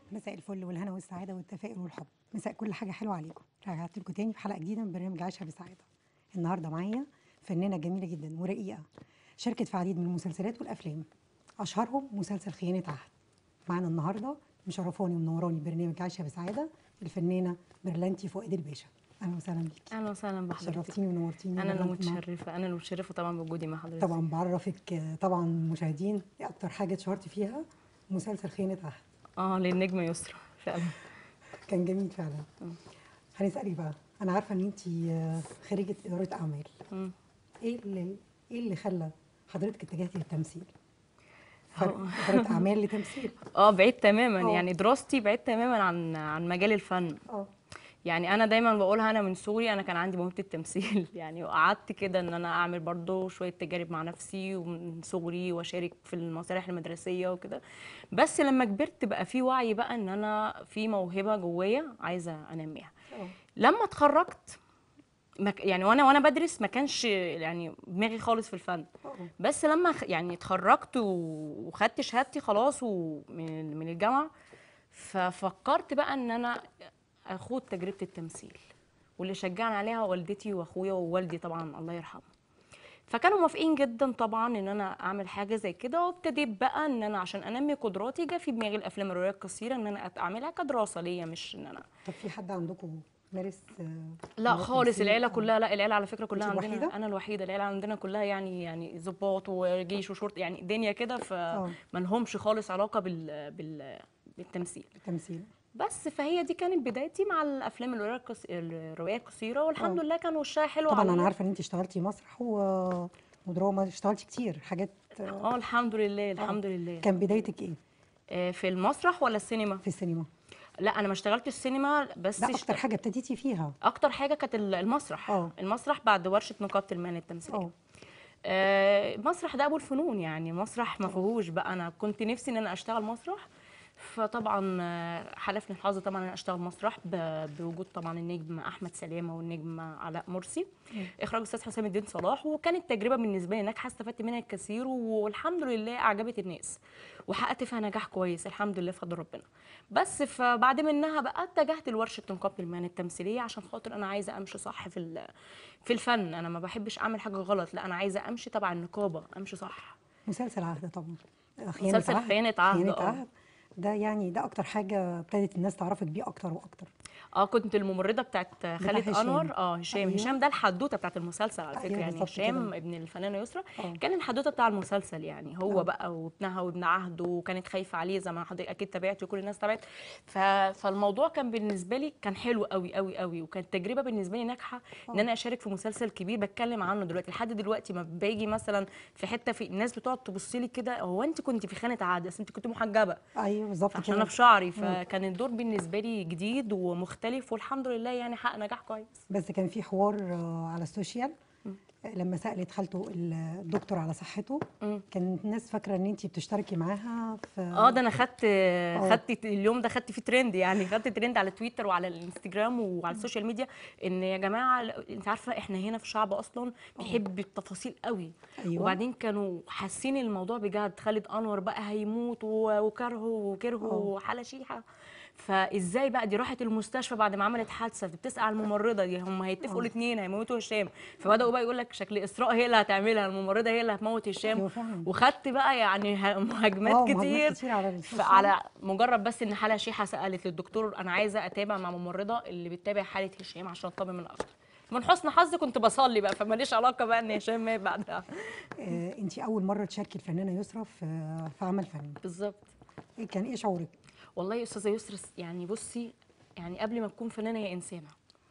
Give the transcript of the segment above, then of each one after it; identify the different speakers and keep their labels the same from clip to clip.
Speaker 1: مساء الفل والهنا والسعاده والتفاؤل والحب مساء كل حاجه حلوه عليكم رجعت لكم تاني في حلقه جديده من برنامج عيشها بسعاده النهارده معايا فنانه جميله جدا ورقيقه شاركت في عديد من المسلسلات والافلام اشهرهم مسلسل خيانه عهد معانا النهارده مشرفاني ومنوراني برنامج عيشها بسعاده الفنانه برلانتي فؤاد الباشا اهلا وسهلا بيكي
Speaker 2: اهلا وسهلا بحضرتك
Speaker 1: شرفتيني ونورتيني
Speaker 2: انا اللي
Speaker 1: وأنا معاكم.
Speaker 2: متشرفه انا اللي متشرفه طبعا بوجودي مع حضرتك
Speaker 1: طبعا بعرفك آه، طبعا مشاهدين إيه اكتر حاجه اتشهرتي فيها مسلسل خيانه عهد
Speaker 2: اه للنجمه يسرا فعلا
Speaker 1: كان جميل فعلا هنسألك بقى انا عارفه ان انت خريجه اداره اعمال
Speaker 2: مم.
Speaker 1: ايه اللي ايه اللي خلى حضرتك اتجهتي للتمثيل
Speaker 2: هو-
Speaker 1: فرق اداره اعمال لتمثيل
Speaker 2: اه بعيد تماما
Speaker 1: آه.
Speaker 2: يعني دراستي بعيد تماما عن عن مجال الفن
Speaker 1: اه
Speaker 2: يعني انا دايما بقولها انا من صغري انا كان عندي موهبه التمثيل يعني وقعدت كده ان انا اعمل برضو شويه تجارب مع نفسي ومن صغري واشارك في المسارح المدرسيه وكده بس لما كبرت بقى في وعي بقى ان انا في موهبه جوايا عايزه انميها
Speaker 1: اه
Speaker 2: لما اتخرجت ما ك- يعني وانا وانا بدرس ما كانش يعني دماغي خالص في الفن
Speaker 1: اه
Speaker 2: بس لما خ- يعني اتخرجت و- وخدت شهادتي خلاص ومن من الجامعه ففكرت بقى ان انا اخوض تجربه التمثيل واللي شجعني عليها والدتي واخويا ووالدي طبعا الله يرحمه فكانوا موافقين جدا طبعا ان انا اعمل حاجه زي كده وابتديت بقى ان انا عشان انمي قدراتي جه في دماغي الافلام الروايه القصيره ان انا أت- اعملها كدراسه ليا مش ان انا
Speaker 1: طب في حد عندكم مارس آه،
Speaker 2: لا
Speaker 1: مارس
Speaker 2: خالص
Speaker 1: تمثيل؟
Speaker 2: العيله
Speaker 1: آه.
Speaker 2: كلها لا العيله على فكره كلها
Speaker 1: أنت
Speaker 2: عندنا
Speaker 1: الوحيدة؟
Speaker 2: انا الوحيده العيله عندنا كلها يعني يعني ضباط وجيش وشرطه يعني دنيا كده
Speaker 1: آه.
Speaker 2: فما لهمش خالص علاقه بال بال بالتمثيل
Speaker 1: التمثيل
Speaker 2: بس فهي دي كانت بدايتي مع الافلام الروايه القص- الروايه القصيره والحمد
Speaker 1: آه.
Speaker 2: لله كان وشها حلو
Speaker 1: طبعا انا
Speaker 2: عليا.
Speaker 1: عارفه ان انت اشتغلتي مسرح و... ودراما اشتغلتي كتير حاجات آه،
Speaker 2: اه الحمد لله الحمد لله
Speaker 1: كان بدايتك ايه
Speaker 2: آه، في المسرح ولا السينما
Speaker 1: في السينما
Speaker 2: لا انا ما اشتغلتش السينما بس
Speaker 1: ده
Speaker 2: اشت-
Speaker 1: اكتر حاجه ابتديتي فيها
Speaker 2: اكتر حاجه كانت ال- المسرح
Speaker 1: اه.
Speaker 2: المسرح بعد ورشه نقابه المهن التمثيليه
Speaker 1: اه
Speaker 2: آه، مسرح ده ابو الفنون يعني مسرح ما فيهوش بقى انا كنت نفسي ان انا اشتغل مسرح فطبعا آه، حالفني الحظ طبعا ان انا اشتغل مسرح ب- بوجود طبعا النجم احمد سلامه والنجم علاء مرسي اخراج الاستاذ حسام الدين صلاح وكانت تجربه بالنسبه لي ناجحه استفدت منها الكثير والحمد لله اعجبت الناس وحققت فيها نجاح كويس الحمد لله بفضل ربنا بس فبعد منها بقى اتجهت لورشه نقابه المهن التمثيليه عشان خاطر انا عايزه امشي صح في ال- في الفن انا ما بحبش اعمل حاجه غلط لا انا عايزه امشي تبع النقابه امشي صح
Speaker 1: مسلسل عهد طبعا
Speaker 2: مسلسل خيانة عهد،
Speaker 1: خيانة
Speaker 2: آه.
Speaker 1: عهد ده يعني ده اكتر حاجه ابتدت الناس تعرفك بيه اكتر واكتر
Speaker 2: اه كنت الممرضه بتاعت خالد
Speaker 1: هشام.
Speaker 2: انور اه هشام
Speaker 1: أيوة.
Speaker 2: هشام ده الحدوته بتاعت المسلسل على
Speaker 1: أيوة
Speaker 2: فكره يعني
Speaker 1: بالظبط
Speaker 2: هشام
Speaker 1: كده.
Speaker 2: ابن الفنانه يسرا
Speaker 1: آه.
Speaker 2: كان الحدوته بتاع المسلسل يعني هو
Speaker 1: آه.
Speaker 2: بقى وابنها وابن عهده وكانت خايفه عليه زي ما حضرتك اكيد تابعتي وكل الناس تابعت ف... فالموضوع كان بالنسبه لي كان حلو قوي قوي قوي وكانت تجربه بالنسبه لي ناجحه ان
Speaker 1: آه.
Speaker 2: انا اشارك في مسلسل كبير بتكلم عنه دلوقتي لحد دلوقتي ما باجي مثلا في حته في الناس بتقعد تبص لي كده هو انت كنت في خانه عهد بس انت كنت محجبه
Speaker 1: ايوه بالظبط
Speaker 2: عشان
Speaker 1: كده
Speaker 2: انا في شعري فكان الدور بالنسبه لي جديد ومختلف والحمد لله يعني حقق نجاح كويس
Speaker 1: بس كان في حوار آه، على السوشيال آه، لما سالت خالته الدكتور على صحته
Speaker 2: مم.
Speaker 1: كانت الناس فاكره ان انت بتشتركي معاها في
Speaker 2: اه ده انا خدت خدت اليوم ده خدت فيه ترند يعني خدت ترند على تويتر وعلى الانستجرام وعلى السوشيال ميديا ان يا جماعه انت عارفه احنا هنا في شعب اصلا بيحب التفاصيل قوي
Speaker 1: أيوة.
Speaker 2: وبعدين كانوا حاسين الموضوع بجد خالد انور بقى هيموت و- وكرهه وكرهه وحاله شيحه فازاي بقى دي راحت المستشفى بعد ما عملت حادثه بتسال على الممرضه دي هم هيتفقوا الاثنين هيموتوا هشام فبداوا بقى يقول لك شكل اسراء هي اللي هتعملها الممرضه هي اللي هتموت هشام
Speaker 1: أيوة فعلا.
Speaker 2: وخدت بقى يعني ه- مهاجمات
Speaker 1: آه،
Speaker 2: كتير
Speaker 1: مهاجمات كتير على السوشيال.
Speaker 2: فعلى مجرد بس ان حاله شيحه سالت للدكتور انا عايزه اتابع مع ممرضه اللي بتتابع حاله هشام عشان اطمن من اكتر من حسن حظي كنت بصلي بقى فماليش علاقه بقى ان هشام مات بعدها
Speaker 1: آه، انت اول مره تشاركي الفنانه يسرا في في عمل فني
Speaker 2: بالظبط
Speaker 1: إيه كان ايه شعورك
Speaker 2: والله يا استاذه يسرا يعني بصي يعني قبل ما تكون فنانه هي انسانه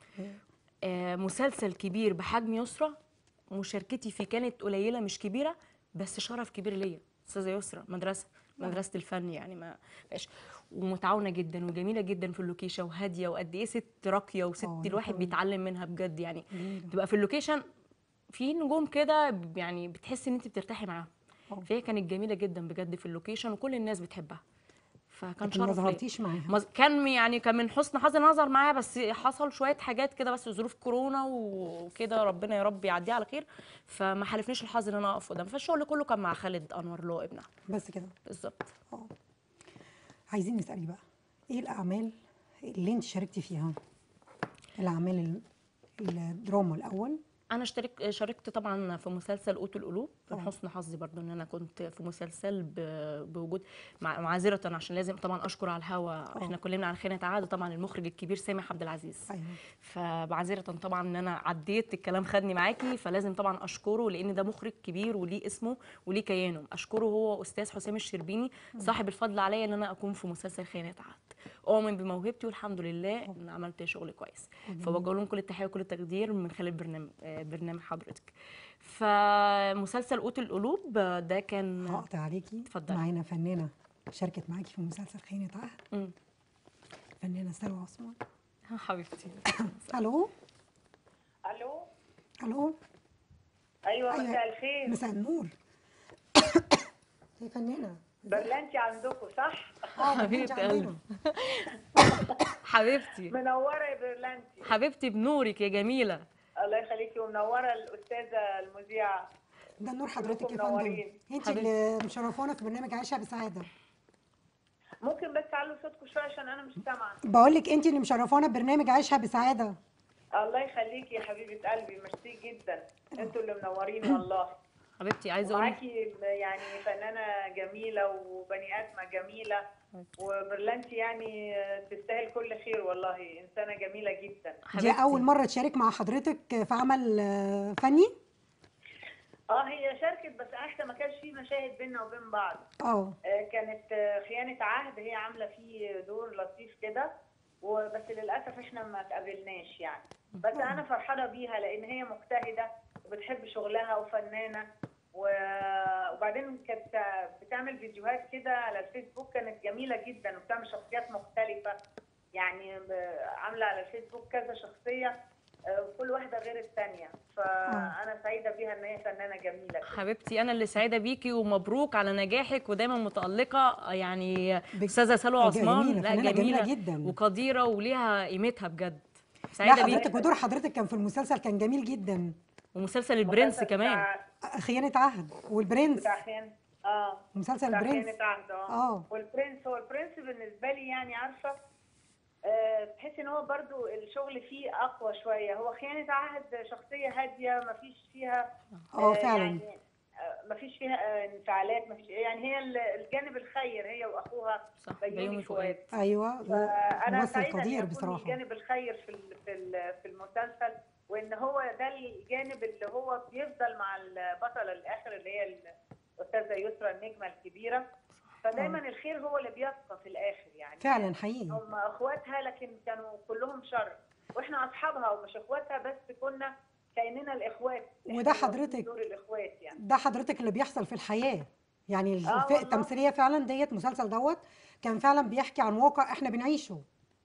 Speaker 2: آه مسلسل كبير بحجم يسرا مشاركتي فيه كانت قليله مش كبيره بس شرف كبير ليا استاذه يسرا مدرسه مدرسه الفن يعني ما بقاش ومتعاونه جدا وجميله جدا في اللوكيشن وهاديه وقد ايه ست راقيه وست
Speaker 1: آه، دي
Speaker 2: الواحد
Speaker 1: حقيقة.
Speaker 2: بيتعلم منها بجد يعني
Speaker 1: جميلة.
Speaker 2: تبقى في اللوكيشن في نجوم كده يعني بتحسي ان انت بترتاحي معاهم
Speaker 1: آه.
Speaker 2: فهي كانت جميله جدا بجد في اللوكيشن وكل الناس بتحبها فكان
Speaker 1: لكن ما
Speaker 2: شرف ليا.
Speaker 1: ظهرتيش معاها
Speaker 2: مز- كان يعني كان من حسن حظي نظر معايا بس حصل شويه حاجات كده بس ظروف كورونا وكده ربنا يا رب يعديها على خير فما حالفنيش الحظ ان انا اقف قدام فالشغل كله كان مع خالد انور اللي هو ابنها
Speaker 1: بس كده
Speaker 2: بالظبط
Speaker 1: اه عايزين نسالك بقى ايه الاعمال اللي انت شاركتي فيها الاعمال ال- الدراما الاول
Speaker 2: انا اشترك شاركت طبعا في مسلسل قوت القلوب من
Speaker 1: آه.
Speaker 2: حسن حظي برضو ان انا كنت في مسلسل ب- بوجود مع- معذره عشان لازم طبعا اشكر على الهوا احنا كلمنا عن خيانه عاده طبعا المخرج الكبير سامح عبد العزيز
Speaker 1: ايوه
Speaker 2: فمعذره طبعا ان انا عديت الكلام خدني معاكي فلازم طبعا اشكره لان ده مخرج كبير وليه اسمه وليه كيانه اشكره هو استاذ حسام الشربيني صاحب الفضل عليا ان انا اكون في مسلسل خيانه عهد اؤمن بموهبتي والحمد لله ان عملت شغل كويس فبوجه لهم كل التحيه وكل التقدير من خلال برنامج آه، برنامج حضرتك فمسلسل قوت القلوب آه، ده كان
Speaker 1: هقطع عليكي
Speaker 2: اتفضلي.
Speaker 1: معانا فنانه شاركت معاكي في مسلسل خيانه عهد
Speaker 2: مم.
Speaker 1: فنانه سلوى عثمان
Speaker 2: حبيبتي
Speaker 1: الو
Speaker 3: الو
Speaker 1: الو
Speaker 3: ايوه
Speaker 1: أيوة.
Speaker 3: مساء الخير
Speaker 1: مساء النور يا فنانه
Speaker 3: برلانتي عندكم صح
Speaker 1: اه ده
Speaker 2: حبيبة
Speaker 1: انت
Speaker 2: قلبي.
Speaker 1: عندنا
Speaker 2: حبيبتي
Speaker 3: منوره يا برلانتي
Speaker 2: حبيبتي بنورك يا جميله
Speaker 3: الله يخليكي ومنوره الاستاذه المذيعه
Speaker 1: ده نور حضرتك يا
Speaker 3: كلكم
Speaker 1: فندم
Speaker 3: منورين.
Speaker 1: انت
Speaker 2: حبيبتي.
Speaker 1: اللي مشرفانا في برنامج عيشها بسعاده
Speaker 3: ممكن بس تعلوا صوتكم شويه عشان انا مش سامعه
Speaker 1: بقول لك انت اللي مشرفانا ببرنامج عيشها بسعاده
Speaker 3: الله يخليكي يا حبيبه قلبي ميرسي جدا انتوا اللي منورين والله
Speaker 2: حبيبتي عايزه اقول
Speaker 3: ومعاكي يعني فنانه جميله وبني ادمه جميله وبرلانتي يعني تستاهل كل خير والله انسانه جميله جدا
Speaker 1: دي
Speaker 2: حبيبتي.
Speaker 1: اول مره تشارك مع حضرتك في عمل آه، فني
Speaker 3: اه هي شاركت بس احنا ما كانش في مشاهد بينا وبين بعض
Speaker 1: اه
Speaker 3: آه، كانت آه، خيانة عهد هي عاملة فيه دور لطيف كده وبس للأسف احنا ما تقابلناش يعني بس أنا فرحانة بيها لأن هي مجتهدة وبتحب شغلها وفنانة و- وبعدين كانت بتعمل فيديوهات كده على الفيسبوك كانت جميلة جدا وبتعمل شخصيات مختلفة يعني ب- عاملة على الفيسبوك كذا شخصية آه، وكل واحدة غير الثانية فأنا سعيدة بيها إن هي فنانة جميلة كده.
Speaker 2: حبيبتي انا اللي سعيده بيكي ومبروك على نجاحك ودايما متالقه يعني
Speaker 1: بج-
Speaker 2: استاذه سلوى عثمان
Speaker 1: جميلة،
Speaker 2: لا
Speaker 1: فنانة
Speaker 2: جميله,
Speaker 1: جميلة جدا.
Speaker 2: وقديره وليها قيمتها بجد
Speaker 1: لا
Speaker 2: سعيده بيكي
Speaker 1: حضرتك ودور حضرتك كان في المسلسل كان جميل جدا
Speaker 2: ومسلسل البرنس
Speaker 3: مسلسل
Speaker 2: كمان
Speaker 3: بتاع-
Speaker 1: خيانة عهد والبرنس
Speaker 3: بتاع خيانة اه
Speaker 1: مسلسل
Speaker 3: بتاع
Speaker 1: البرنس
Speaker 3: خيانة عهد اه
Speaker 1: اه
Speaker 3: والبرنس هو البرنس بالنسبة لي يعني عارفة آه، تحس ان هو برضو الشغل فيه اقوى شوية هو خيانة عهد شخصية هادية مفيش فيها
Speaker 1: اه فعلا
Speaker 3: يعني آه، مفيش فيها آه، انفعالات مفيش يعني هي ال- الجانب الخير هي واخوها
Speaker 2: صح
Speaker 3: بيومي
Speaker 2: بيومي فؤاد
Speaker 3: فؤاد
Speaker 1: ايوه
Speaker 3: انا
Speaker 1: ممثل
Speaker 3: سعيده
Speaker 1: قدير
Speaker 3: ان يكون
Speaker 1: بصراحة
Speaker 3: الجانب الخير في ال- في ال- في المسلسل وان هو ده الجانب اللي هو بيفضل مع البطله الاخر اللي هي الاستاذه يسرا النجمه الكبيره فدايما الخير هو اللي بيبقى في الاخر يعني
Speaker 1: فعلا حقيقي
Speaker 3: هم اخواتها لكن كانوا كلهم شر واحنا اصحابها ومش اخواتها بس كنا كاننا الاخوات إحنا
Speaker 1: وده
Speaker 3: اللي واخدين
Speaker 1: حضرتك-
Speaker 3: دور الاخوات يعني
Speaker 1: ده حضرتك اللي بيحصل في الحياة يعني
Speaker 3: آه
Speaker 1: الف-
Speaker 3: والله.
Speaker 1: التمثيلية فعلا ديت مسلسل دوت كان فعلا بيحكي عن واقع احنا بنعيشه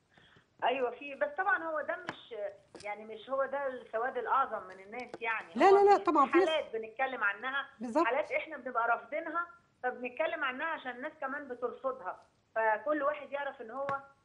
Speaker 3: ايوه في بس طبعا هو ده مش يعني مش هو ده السواد الاعظم من الناس يعني
Speaker 1: لا
Speaker 3: هو
Speaker 1: لا لا
Speaker 3: في
Speaker 1: طبعا في ناس-
Speaker 3: حالات بنتكلم عنها
Speaker 1: بالظبط
Speaker 3: حالات احنا بنبقى رافضينها فبنتكلم عنها عشان الناس كمان بترفضها فكل واحد يعرف ان هو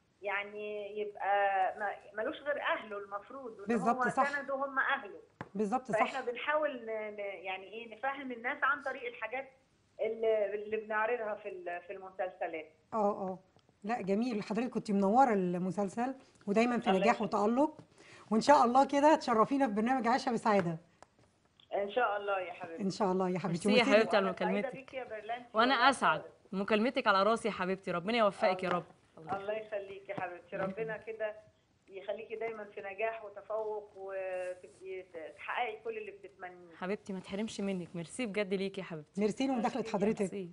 Speaker 3: يعني يبقى ما- ملوش غير اهله المفروض وان
Speaker 1: بالظبط،
Speaker 3: هو
Speaker 1: صح.
Speaker 3: سنده هم اهله
Speaker 1: بالظبط
Speaker 3: فاحنا
Speaker 1: صح
Speaker 3: بنحاول ن- ن- يعني ايه نفهم الناس عن طريق الحاجات اللي, اللي بنعرضها في ال- في المسلسلات
Speaker 1: اه اه لا جميل حضرتك كنت منورة المسلسل ودايما في
Speaker 3: الله
Speaker 1: نجاح
Speaker 3: يخليك.
Speaker 1: وتألق وان شاء الله كده تشرفينا في برنامج عيشها بسعادة
Speaker 3: ان شاء الله يا حبيبتي
Speaker 1: ان شاء الله يا حبيبتي
Speaker 2: ميرسي يا
Speaker 1: وميرسي-
Speaker 2: حبيبتي على
Speaker 3: وأنا سعيدة
Speaker 2: مكالمتك
Speaker 3: بيك يا برلانتي
Speaker 2: وانا
Speaker 3: والله
Speaker 2: اسعد
Speaker 3: خالص.
Speaker 2: مكالمتك على راسي يا حبيبتي ربنا يوفقك يا رب
Speaker 3: الله يخليك يا حبيبتي ربنا كده يخليكي دايما في نجاح وتفوق وتبقي تحققي كل اللي بتتمنيه
Speaker 2: حبيبتي ما تحرمش منك ميرسي بجد ليكي يا حبيبتي
Speaker 1: ميرسي لمداخلة حضرتك
Speaker 2: ميرسي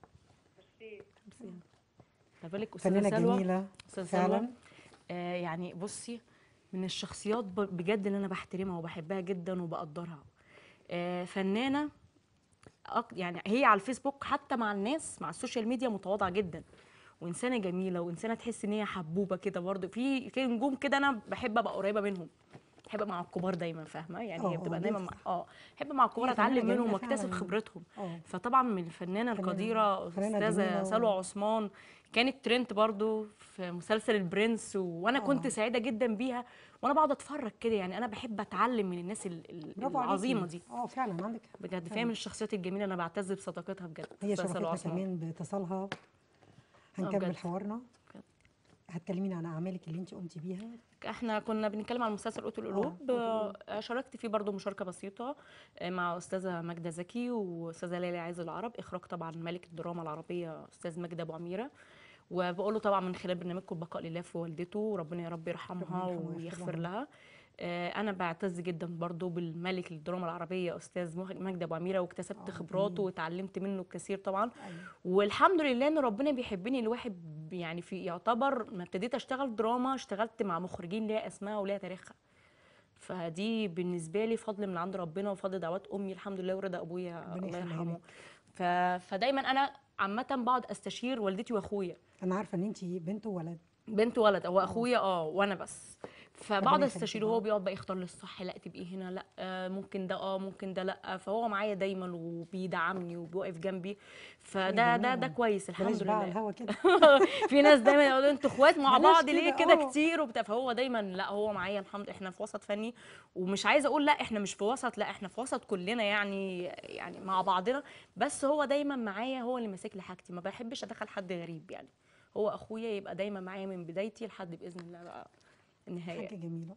Speaker 3: ميرسي
Speaker 2: ميرسي خلي بالك استاذه
Speaker 1: فنانة
Speaker 2: سلوى
Speaker 1: جميلة
Speaker 2: استاذه سلوى
Speaker 1: فعلا
Speaker 2: آه يعني بصي من الشخصيات ب- بجد اللي انا بحترمها وبحبها جدا وبقدرها آه فنانه أك- يعني هي على الفيسبوك حتى مع الناس مع السوشيال ميديا متواضعه جدا وانسانه جميله وانسانه تحس ان هي حبوبه كده برضه في في نجوم كده انا بحب ابقى قريبه منهم بحب مع الكبار دايما فاهمه يعني
Speaker 1: آه،
Speaker 2: هي
Speaker 1: آه،
Speaker 2: بتبقى دايما
Speaker 1: دي
Speaker 2: مع اه بحب مع الكبار
Speaker 1: هي فنانة
Speaker 2: اتعلم منهم
Speaker 1: جميلة
Speaker 2: واكتسب
Speaker 1: فعلاً.
Speaker 2: خبرتهم
Speaker 1: اه
Speaker 2: فطبعا من الفنانه
Speaker 1: فنانة-
Speaker 2: القديره
Speaker 1: فنانة
Speaker 2: استاذه
Speaker 1: جميلة و-
Speaker 2: سلوى عثمان كانت ترند برضو في مسلسل البرنس و... وانا كنت
Speaker 1: آه.
Speaker 2: سعيده جدا بيها وانا بقعد اتفرج كده يعني انا بحب اتعلم من الناس ال- ال-
Speaker 1: برافو عليكي.
Speaker 2: العظيمه دي
Speaker 1: اه فعلا عندك حق.
Speaker 2: بجد
Speaker 1: فعلاً.
Speaker 2: فهي من الشخصيات الجميله انا بعتز بصداقتها بجد
Speaker 1: هي
Speaker 2: أستاذة سلوى
Speaker 1: شرفتنا
Speaker 2: عثمان.
Speaker 1: كمان باتصالها هنكمل
Speaker 2: بجد.
Speaker 1: حوارنا هتكلمينا عن اعمالك اللي انت قمتي بيها
Speaker 2: احنا كنا بنتكلم عن مسلسل قوت القلوب
Speaker 1: آه، قوت
Speaker 2: آه، شاركت فيه برضو مشاركه بسيطه آه، مع استاذه ماجده زكي واستاذه ليلى عايز العرب اخراج طبعا ملك الدراما العربيه استاذ مجدي ابو عميره وبقول له طبعا من خلال برنامجكم البقاء لله في والدته وربنا يا رب يرحمها
Speaker 1: ربنا يرحمها ويغفر
Speaker 2: ويغفر
Speaker 1: لها.
Speaker 2: لها آه، انا بعتز جدا برضو بالملك للدراما العربيه استاذ مخ- مجدي ابو عميره واكتسبت
Speaker 1: آه،
Speaker 2: خبراته
Speaker 1: جميل.
Speaker 2: وتعلمت منه كثير طبعا
Speaker 1: ايوه
Speaker 2: والحمد لله ان ربنا بيحبني الواحد يعني في يعتبر ما ابتديت اشتغل دراما اشتغلت مع مخرجين ليها اسمها وليها تاريخها فدي بالنسبه لي فضل من عند ربنا وفضل دعوات امي الحمد لله ورضا ابويا
Speaker 1: ربنا
Speaker 2: الله
Speaker 1: يخليها
Speaker 2: يرحمه
Speaker 1: لك.
Speaker 2: ف... فدايما انا عامه بقعد استشير والدتي واخويا
Speaker 1: انا عارفه ان انت بنت وولد
Speaker 2: بنت ولد هو اخويا اه وانا بس فبقعد
Speaker 1: ربنا يخليكي
Speaker 2: استشيره
Speaker 1: بقى.
Speaker 2: هو بيقعد بقى يختار لي الصح لا تبقي هنا لا آه، ممكن ده اه ممكن ده لا فهو معايا دايما وبيدعمني وبيوقف جنبي فده ده ده
Speaker 1: جميل.
Speaker 2: كويس
Speaker 1: بلاش
Speaker 2: الحمد
Speaker 1: بقى على
Speaker 2: لله
Speaker 1: الهوا كده
Speaker 2: في ناس دايما يقولوا انتوا اخوات مع
Speaker 1: بلاش
Speaker 2: بعض ليه
Speaker 1: كده،
Speaker 2: كده
Speaker 1: اه.
Speaker 2: كتير وبتاع فهو دايما لا هو معايا الحمد احنا في وسط فني ومش عايزه اقول لا احنا مش في وسط لا احنا في وسط كلنا يعني يعني مع بعضنا بس هو دايما معايا هو اللي ماسك لي حاجتي ما بحبش ادخل حد غريب يعني هو اخويا يبقى دايما معايا من بدايتي لحد باذن الله بقى النهايه
Speaker 1: حاجه جميله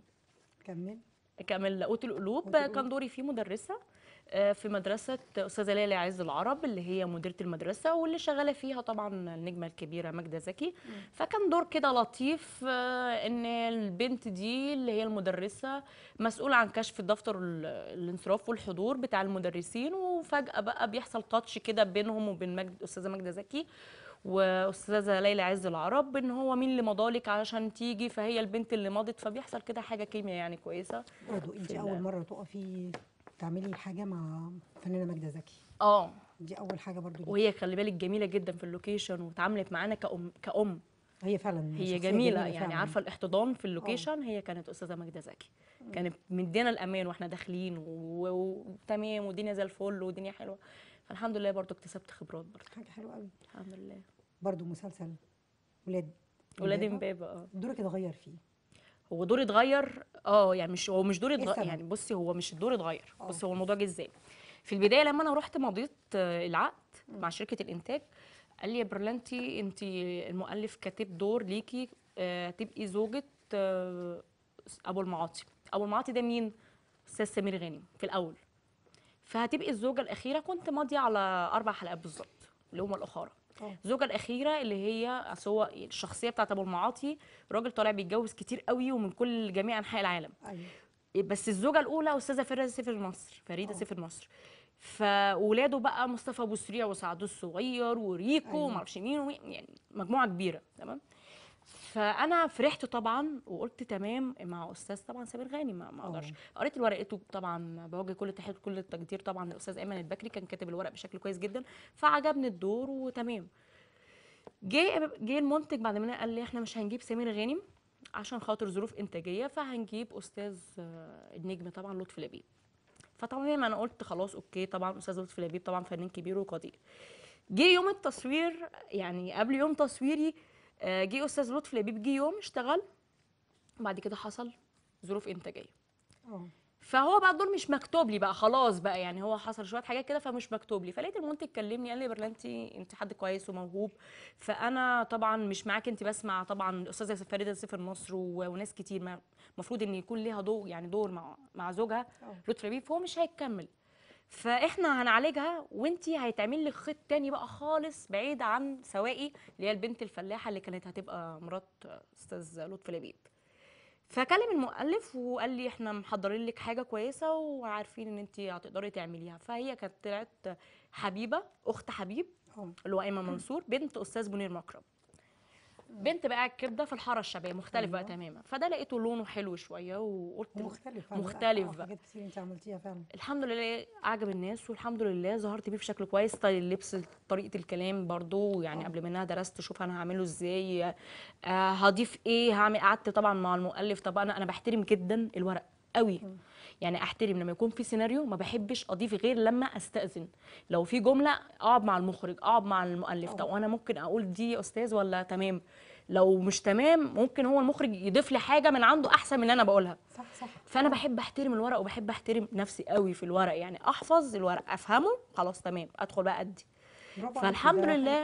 Speaker 1: كمل
Speaker 2: كامل لاقوت القلوب
Speaker 1: قوت القلوب.
Speaker 2: كان دوري فيه مدرسه آه، في مدرسه استاذه ليلى عز العرب اللي هي مديره المدرسه واللي شغاله فيها طبعا النجمه الكبيره ماجده زكي فكان دور كده لطيف آه، ان البنت دي اللي هي المدرسه مسؤوله عن كشف دفتر ال- الانصراف والحضور بتاع المدرسين وفجاه بقى بيحصل تاتش كده بينهم وبين مجد استاذه ماجده زكي واستاذه ليلى عز العرب ان هو مين اللي مضالك علشان تيجي فهي البنت اللي مضت فبيحصل كده حاجه كيمياء يعني كويسه
Speaker 1: برضه انت
Speaker 2: في
Speaker 1: اول
Speaker 2: ال-
Speaker 1: مره تقفي تعملي حاجه مع فنانه ماجده زكي
Speaker 2: اه
Speaker 1: دي اول حاجه برضه ليكي.
Speaker 2: وهي خلي بالك جميله جدا في اللوكيشن واتعاملت معانا كأم كأم
Speaker 1: هي فعلا
Speaker 2: هي
Speaker 1: شخصية
Speaker 2: جميله يعني
Speaker 1: فعلاً.
Speaker 2: عارفه الاحتضان في اللوكيشن هي كانت استاذه ماجده زكي كانت مدينا الامان واحنا داخلين و- و- وتمام والدنيا زي الفل والدنيا حلوه فالحمد لله برضو اكتسبت خبرات برضو
Speaker 1: حاجه حلوه قوي
Speaker 2: الحمد لله
Speaker 1: برضه مسلسل ولاد
Speaker 2: ولاد
Speaker 1: إمبابة.
Speaker 2: امبابه اه
Speaker 1: دورك اتغير فيه
Speaker 2: هو دوري اتغير اه يعني مش هو مش دوري
Speaker 1: إيه
Speaker 2: اتغير
Speaker 1: السبب؟
Speaker 2: يعني بصي هو مش الدور اتغير
Speaker 1: آه.
Speaker 2: بصي هو الموضوع جه ازاي في البدايه لما انا رحت مضيت آه، العقد مع شركه الانتاج قال لي يا برلانتي انت المؤلف كاتب دور ليكي آه، تبقي زوجة آه، ابو المعاطي ابو المعاطي ده مين استاذ سمير غانم في الاول فهتبقي الزوجه الاخيره كنت ماضيه على اربع حلقات بالظبط اللي هم الاخاره
Speaker 1: اه
Speaker 2: الزوجه الاخيره اللي هي أصل هو الشخصيه بتاعت ابو المعاطي راجل طالع بيتجوز كتير قوي ومن كل جميع انحاء العالم
Speaker 1: ايوه
Speaker 2: بس الزوجه الاولى استاذه فريده سيفر مصر فريده
Speaker 1: آه.
Speaker 2: سيفر مصر فولاده بقى مصطفى ابو سريع وسعد الصغير وريكو
Speaker 1: أيوة.
Speaker 2: ومعرفش مين ومين يعني مجموعه كبيره تمام فانا فرحت طبعا وقلت تمام مع استاذ طبعا سمير غانم ما ما
Speaker 1: آه.
Speaker 2: اقدرش قريت ورقته طبعا بوجه كل التحيه وكل التقدير طبعا للاستاذ ايمن البكري كان كاتب الورق بشكل كويس جدا فعجبني الدور وتمام جه جه المنتج بعد ما قال لي احنا مش هنجيب سمير غانم عشان خاطر ظروف انتاجيه فهنجيب استاذ آه، النجم طبعا لطفي لبيب فطبعا انا قلت خلاص اوكي طبعا استاذ لطفي لبيب طبعا فنان كبير وقدير جه يوم التصوير يعني قبل يوم تصويري آه، جه استاذ لطفي لبيب جه يوم اشتغل بعد كده حصل ظروف انتاجيه
Speaker 1: اه
Speaker 2: فهو بقى الدور مش مكتوب لي بقى خلاص بقى يعني هو حصل شويه حاجات كده فمش مكتوب لي فلقيت المنتج كلمني قال لي برلانتي انت حد كويس وموهوب فانا طبعا مش معاك انت بس مع طبعا الاستاذه فريده سيف مصر و- وناس كتير المفروض ان يكون ليها دور يعني دور مع مع زوجها
Speaker 1: اه
Speaker 2: لطفي لبيب فهو مش هيكمل فاحنا هنعالجها وانتي هيتعمل لك خيط تاني بقى خالص بعيد عن سوائي اللي هي البنت الفلاحه اللي كانت هتبقى مرات استاذ لطفي لبيب فكلم المؤلف وقال لي احنا محضرين لك حاجه كويسه وعارفين ان انت هتقدري تعمليها فهي كانت طلعت حبيبه اخت حبيب
Speaker 1: اه
Speaker 2: اللي هو ايمن منصور بنت استاذ منير مكرم بنت بقى الكبده في الحاره الشعبيه مختلف بقى
Speaker 1: أيوة.
Speaker 2: تماما فده لقيته لونه حلو شويه وقلت
Speaker 1: ومختلف فعلا.
Speaker 2: مختلف
Speaker 1: آه،
Speaker 2: بقى.
Speaker 1: حاجات كتير انت عملتيها فعلا
Speaker 2: الحمد لله عجب الناس والحمد لله ظهرت بيه بشكل كويس ستايل اللبس طريقه الكلام برضو يعني
Speaker 1: آه.
Speaker 2: قبل منها درست اشوف انا هعمله ازاي آه هضيف ايه هعمل قعدت طبعا مع المؤلف طب انا انا بحترم جدا الورق قوي
Speaker 1: مم.
Speaker 2: يعني احترم لما يكون في سيناريو ما بحبش اضيف غير لما استاذن لو في جمله اقعد مع المخرج اقعد مع المؤلف
Speaker 1: آه.
Speaker 2: طب وانا ممكن اقول دي يا استاذ ولا تمام لو مش تمام ممكن هو المخرج يضيف لي حاجه من عنده احسن من اللي انا بقولها
Speaker 1: صح صح
Speaker 2: فانا بحب احترم الورق وبحب احترم نفسي قوي في الورق يعني احفظ الورق افهمه خلاص تمام ادخل بقى ادي
Speaker 1: برافو عليكي،
Speaker 2: فالحمد
Speaker 1: ده حاجة-
Speaker 2: لله
Speaker 1: اه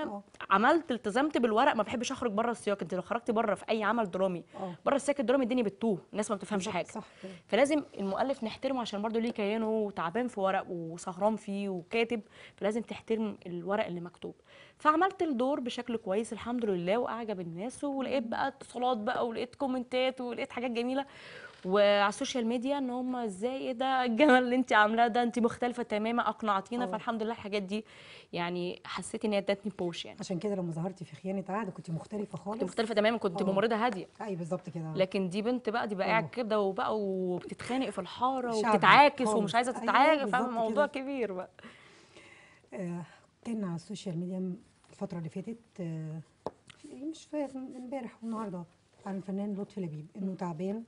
Speaker 2: عملت التزمت بالورق ما بحبش اخرج بره السياق انت لو خرجتي بره في اي عمل درامي
Speaker 1: اه
Speaker 2: بره السياق الدرامي الدنيا بتتوه الناس ما بتفهمش
Speaker 1: بالظبط،
Speaker 2: حاجه
Speaker 1: صح كده.
Speaker 2: فلازم المؤلف نحترمه عشان برضه ليه كيانه وتعبان في ورق وسهران فيه وكاتب فلازم تحترم الورق اللي مكتوب فعملت الدور بشكل كويس الحمد لله واعجب الناس ولقيت بقى اتصالات بقى ولقيت كومنتات ولقيت حاجات جميله وعلى السوشيال ميديا ان هم ازاي ايه ده الجمال اللي انت عاملاه ده انت مختلفه تماما اقنعتينا
Speaker 1: اه.
Speaker 2: فالحمد لله الحاجات دي يعني حسيت ان هي ادتني بوش يعني
Speaker 1: عشان كده لما ظهرتي في خيانه عهد كنت مختلفه خالص
Speaker 2: كنت مختلفه تماما كنت
Speaker 1: اه.
Speaker 2: ممرضه هاديه
Speaker 1: اي بالظبط كده
Speaker 2: لكن دي بنت بقى دي بقى
Speaker 1: اه.
Speaker 2: قاعد كده وبقى وبتتخانق في الحاره
Speaker 1: شعبي
Speaker 2: وبتتعاكس
Speaker 1: خالص.
Speaker 2: ومش عايزه
Speaker 1: أيوة،
Speaker 2: تتعاكس
Speaker 1: بالظبط
Speaker 2: فاهمه موضوع
Speaker 1: كده.
Speaker 2: كبير بقى
Speaker 1: آه كان على السوشيال ميديا الفتره اللي فاتت آه مش فاهم امبارح والنهارده عن الفنان لطفي لبيب انه تعبان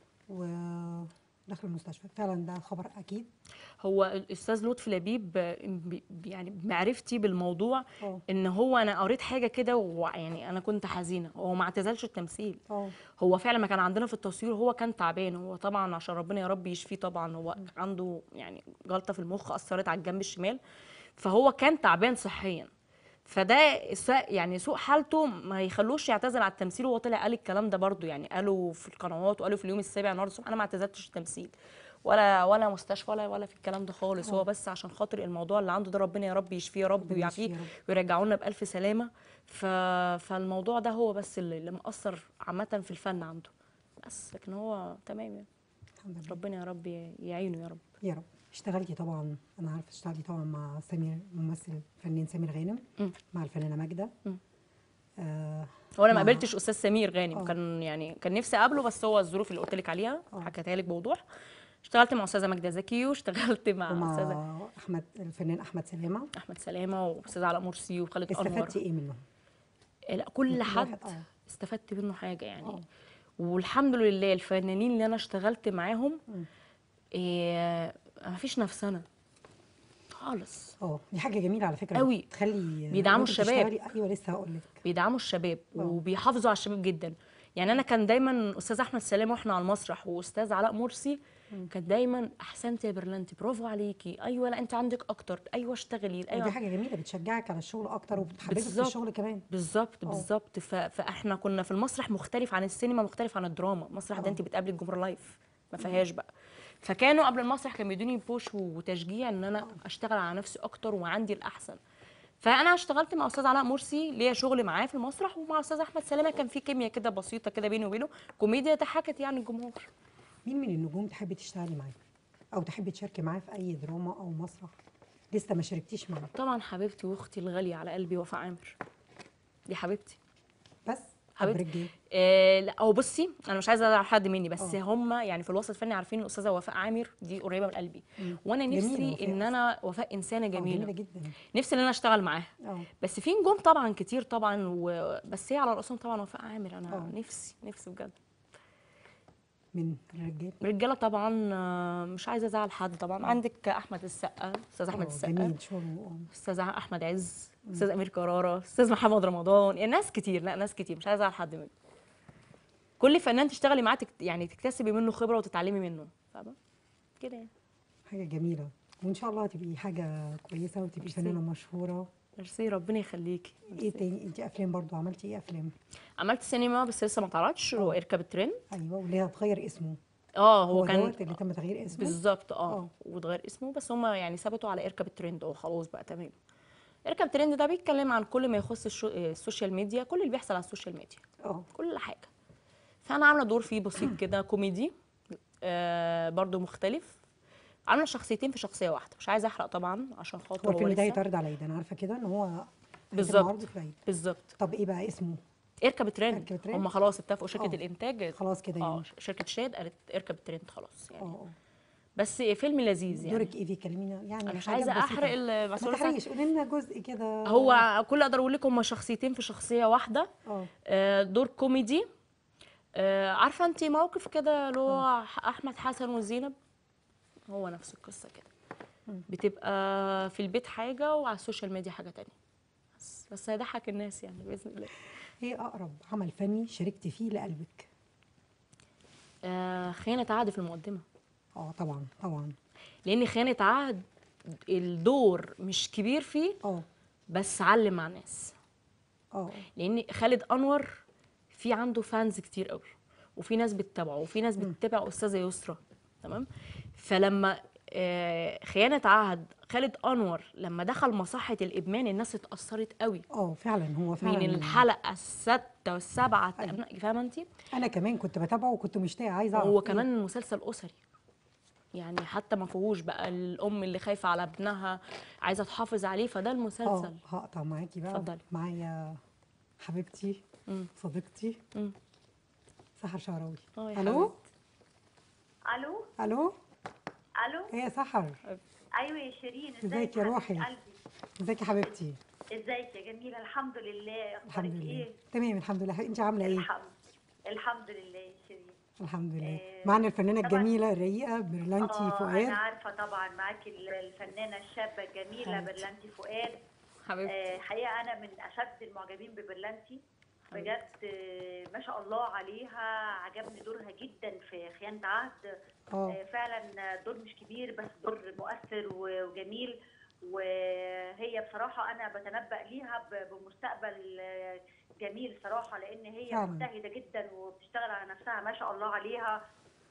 Speaker 1: ودخل المستشفى فعلا ده خبر اكيد
Speaker 2: هو الاستاذ لطفي لبيب آه، ب- ب- يعني معرفتي بالموضوع
Speaker 1: اه
Speaker 2: ان هو انا قريت حاجه كده ويعني انا كنت حزينه هو ما اعتزلش التمثيل
Speaker 1: اه
Speaker 2: هو فعلا ما كان عندنا في التصوير هو كان تعبان هو طبعا عشان ربنا يا رب يشفيه طبعا هو عنده يعني جلطه في المخ اثرت على الجنب الشمال فهو كان تعبان صحيا فده س- يعني سوء حالته ما يخلوش يعتزل على التمثيل وهو طلع قال الكلام ده برضو يعني قالوا في القنوات وقالوا في اليوم السابع النهارده الصبح انا ما اعتزلتش التمثيل ولا ولا مستشفى ولا ولا في الكلام ده خالص هو بس عشان خاطر الموضوع اللي عنده ده ربنا يا رب يشفيه يا رب
Speaker 1: ربنا
Speaker 2: ويعافيه
Speaker 1: يشفيه يا رب.
Speaker 2: ويرجعوا لنا بألف سلامة ف... فالموضوع ده هو بس اللي, اللي مأثر عامة في الفن عنده بس لكن هو تمام يعني
Speaker 1: الحمد لله
Speaker 2: ربنا يا رب ي- يعينه يا رب
Speaker 1: يا رب اشتغلتي طبعا انا عارفه اشتغلتي طبعا مع سمير ممثل فنان سمير غانم
Speaker 2: مم.
Speaker 1: مع الفنانه ماجده
Speaker 2: مم.
Speaker 1: آه
Speaker 2: هو انا ما
Speaker 1: مع-
Speaker 2: قابلتش استاذ سمير غانم
Speaker 1: آه.
Speaker 2: كان يعني كان نفسي اقابله بس هو الظروف اللي قلت لك عليها
Speaker 1: آه.
Speaker 2: حكيتها لك بوضوح اشتغلت مع استاذه ماجده زكي واشتغلت مع استاذه
Speaker 1: ومع احمد الفنان احمد سلامه
Speaker 2: احمد سلامه واستاذ علاء مرسي وخالد انور
Speaker 1: استفدتي ايه منهم؟
Speaker 2: لا كل
Speaker 1: كل
Speaker 2: حد
Speaker 1: واحد، آه.
Speaker 2: استفدت منه حاجه يعني
Speaker 1: آه.
Speaker 2: والحمد لله الفنانين اللي انا اشتغلت معاهم
Speaker 1: مم.
Speaker 2: إيه ما فيش نفسنا خالص
Speaker 1: اه دي حاجه جميله على فكره
Speaker 2: أوي.
Speaker 1: تخلي
Speaker 2: بيدعموا
Speaker 1: وانت
Speaker 2: الشباب.
Speaker 1: بتشتغلي- ايوه لسه هقول لك
Speaker 2: بيدعموا الشباب
Speaker 1: آه.
Speaker 2: وبيحافظوا على الشباب جدا يعني انا كان دايما استاذ احمد سلام واحنا على المسرح واستاذ علاء مرسي كان دايما احسنتي يا برلانتي برافو عليكي ايوه لا انت عندك اكتر ايوه اشتغلي
Speaker 1: ودي
Speaker 2: ايوه
Speaker 1: حاجه جميله بتشجعك على الشغل اكتر وبتحببك في
Speaker 2: بالظبط.
Speaker 1: الشغل كمان
Speaker 2: بالظبط
Speaker 1: آه.
Speaker 2: بالظبط ف... فاحنا كنا في المسرح مختلف عن السينما مختلف عن الدراما المسرح ده
Speaker 1: آه.
Speaker 2: انت بتقابلي الجمهور لايف ما فيهاش بقى فكانوا قبل المسرح كانوا بيدوني بوش وتشجيع ان انا اشتغل على نفسي اكتر وعندي الاحسن فانا اشتغلت مع استاذ علاء مرسي ليا شغل معاه في المسرح ومع استاذ احمد سلامه كان في كيمياء كده بسيطه كده بيني وبينه كوميديا ضحكت يعني الجمهور
Speaker 1: مين من النجوم تحبي تشتغلي معاه او تحبي تشاركي معاه في اي دراما او مسرح لسه ما شاركتيش معاه
Speaker 2: طبعا حبيبتي واختي الغاليه على قلبي وفاء عامر دي حبيبتي
Speaker 1: بس
Speaker 2: حبيبتي.
Speaker 1: أبرج إيه؟
Speaker 2: آه لا هو بصي انا مش عايزه ازعل حد مني بس
Speaker 1: آه.
Speaker 2: هم يعني في الوسط الفني عارفين ان الاستاذه وفاء عامر دي قريبه من قلبي
Speaker 1: مم.
Speaker 2: وانا
Speaker 1: جميلة
Speaker 2: نفسي
Speaker 1: وفاء
Speaker 2: ان انا وفاء انسانه
Speaker 1: آه، جميله
Speaker 2: جميله
Speaker 1: جدا
Speaker 2: نفسي ان انا اشتغل معاها
Speaker 1: اه
Speaker 2: بس في نجوم طبعا كتير طبعا و... بس هي على راسهم طبعا وفاء عامر انا
Speaker 1: آه.
Speaker 2: نفسي نفسي بجد
Speaker 1: من الرجال
Speaker 2: رجاله طبعا آه، مش عايزه ازعل حد طبعا عندك احمد السقا استاذ احمد
Speaker 1: آه،
Speaker 2: السقا
Speaker 1: جميل شغله آه.
Speaker 2: استاذ احمد عز استاذ امير كراره استاذ محمد رمضان يعني ناس كتير لا ناس كتير مش عايزه ازعل حد منهم كل فنان تشتغلي معاه تكت... يعني تكتسبي منه خبره وتتعلمي منه فاهمه كده يعني
Speaker 1: حاجه جميله وان شاء الله تبقي حاجه كويسه وتبقي
Speaker 2: ميرسي.
Speaker 1: فنانه مشهوره
Speaker 2: ميرسي ربنا يخليكي
Speaker 1: ايه تاني انت افلام برضو عملتي ايه افلام
Speaker 2: عملت سينما بس لسه ما اتعرضش هو اركب الترند
Speaker 1: ايوه واللي هتغير اسمه
Speaker 2: اه
Speaker 1: هو
Speaker 2: هو كان
Speaker 1: دوت اللي تم تغيير اسمه
Speaker 2: بالظبط اه
Speaker 1: آه.
Speaker 2: واتغير اسمه بس هم يعني ثبتوا على اركب الترند اه خلاص بقى تمام اركب الترند ده بيتكلم عن كل ما يخص الشو... السوشيال ميديا كل اللي بيحصل على السوشيال ميديا
Speaker 1: اه
Speaker 2: كل حاجه فانا عامله دور فيه بسيط كده كوميدي آه برضو مختلف عامله شخصيتين في شخصيه واحده مش عايزه احرق طبعا عشان خاطر
Speaker 1: هو
Speaker 2: هو
Speaker 1: الفيلم ده
Speaker 2: لسه
Speaker 1: هيتعرض على العيد انا عارفه كده ان هو هيتم
Speaker 2: بالظبط.
Speaker 1: عرضه في العيد
Speaker 2: بالظبط
Speaker 1: طب ايه بقى اسمه
Speaker 2: اركب الترند
Speaker 1: اركب الترند؟
Speaker 2: هم خلاص اتفقوا شركه
Speaker 1: آه.
Speaker 2: الانتاج
Speaker 1: خلاص كده
Speaker 2: اه
Speaker 1: يعني
Speaker 2: شركه شاد قالت اركب الترند خلاص
Speaker 1: اه
Speaker 2: يعني
Speaker 1: اه
Speaker 2: بس فيلم لذيذ يعني
Speaker 1: دورك ايه فيه كلمينا يعني
Speaker 2: انا مش
Speaker 1: حاجات
Speaker 2: عايزه
Speaker 1: بسيطة.
Speaker 2: احرق ال-
Speaker 1: ما
Speaker 2: بس هو لسه-
Speaker 1: تحرقيش قولي لنا جزء كده
Speaker 2: هو كل اقدر اقول لكم هم شخصيتين في شخصيه واحده
Speaker 1: اه
Speaker 2: آه، دور كوميدي آه، عارفه انت موقف كده اللي هو ح- احمد حسن وزينب هو نفس القصه كده
Speaker 1: مم.
Speaker 2: بتبقى في البيت حاجه وعلى السوشيال ميديا حاجه تانية بس بس هيضحك الناس يعني باذن الله
Speaker 1: ايه اقرب عمل فني شاركتي فيه لقلبك
Speaker 2: آه، خيانه عهد في المقدمه
Speaker 1: اه طبعا طبعا
Speaker 2: لان خيانه عهد الدور مش كبير فيه
Speaker 1: اه
Speaker 2: بس علم مع الناس
Speaker 1: اه
Speaker 2: لان خالد انور في عنده فانز كتير قوي وفي ناس بتتابعه وفي ناس بتتابع استاذه يسرا تمام فلما آه، خيانه عهد خالد انور لما دخل مصحه الادمان الناس اتاثرت قوي
Speaker 1: اه فعلا هو فعلا
Speaker 2: من الحلقه السادسه والسابعه فاهمه انت
Speaker 1: انا كمان كنت بتابعه وكنت مشتاقه عايزه اعرف
Speaker 2: هو
Speaker 1: إيه.
Speaker 2: كمان مسلسل اسري يعني حتى ما فيهوش بقى الام اللي خايفه على ابنها عايزه تحافظ عليه فده
Speaker 1: اه
Speaker 2: المسلسل
Speaker 1: هقطع معاكي بقى
Speaker 2: اتفضلي.
Speaker 1: معايا حبيبتي
Speaker 2: مم.
Speaker 1: صديقتي
Speaker 2: مم.
Speaker 1: سحر شعراوي
Speaker 2: اه يا
Speaker 1: الو
Speaker 2: حبيبتي.
Speaker 3: الو
Speaker 1: الو
Speaker 3: الو
Speaker 1: ايه يا سحر
Speaker 3: ايوه يا شيرين
Speaker 1: ازيك
Speaker 3: ازيك
Speaker 1: يا
Speaker 3: حبيبة
Speaker 1: روحي؟
Speaker 3: قلبي
Speaker 1: ازيك يا حبيبتي
Speaker 3: ازيك يا جميله الحمد لله
Speaker 1: الحمد
Speaker 3: اخبارك
Speaker 1: لله
Speaker 3: ايه
Speaker 1: تمام الحمد لله انت عامله ايه
Speaker 3: الحمد الحمد لله يا شيرين
Speaker 1: الحمد لله
Speaker 3: آه،
Speaker 1: معنا الفنانه
Speaker 3: طبعاً.
Speaker 1: الجميله الرقيقه برلانتي
Speaker 3: اه
Speaker 1: فؤاد
Speaker 3: انا عارفه طبعا معاكي الفنانه الشابه الجميله
Speaker 1: حبيبتي.
Speaker 3: برلانتي فؤاد
Speaker 2: حبيبتي
Speaker 3: آه، حقيقه انا من اشد المعجبين ببرلانتي بجد آه، ما شاء الله عليها عجبني دورها جدا في خيانه عهد
Speaker 1: اه
Speaker 3: آه، فعلا دور مش كبير بس دور مؤثر و- وجميل وهي بصراحة أنا بتنبأ ليها ب- بمستقبل آه، جميل صراحة لأن هي
Speaker 1: فعلا.
Speaker 3: مجتهدة جدا وبتشتغل على نفسها ما شاء الله عليها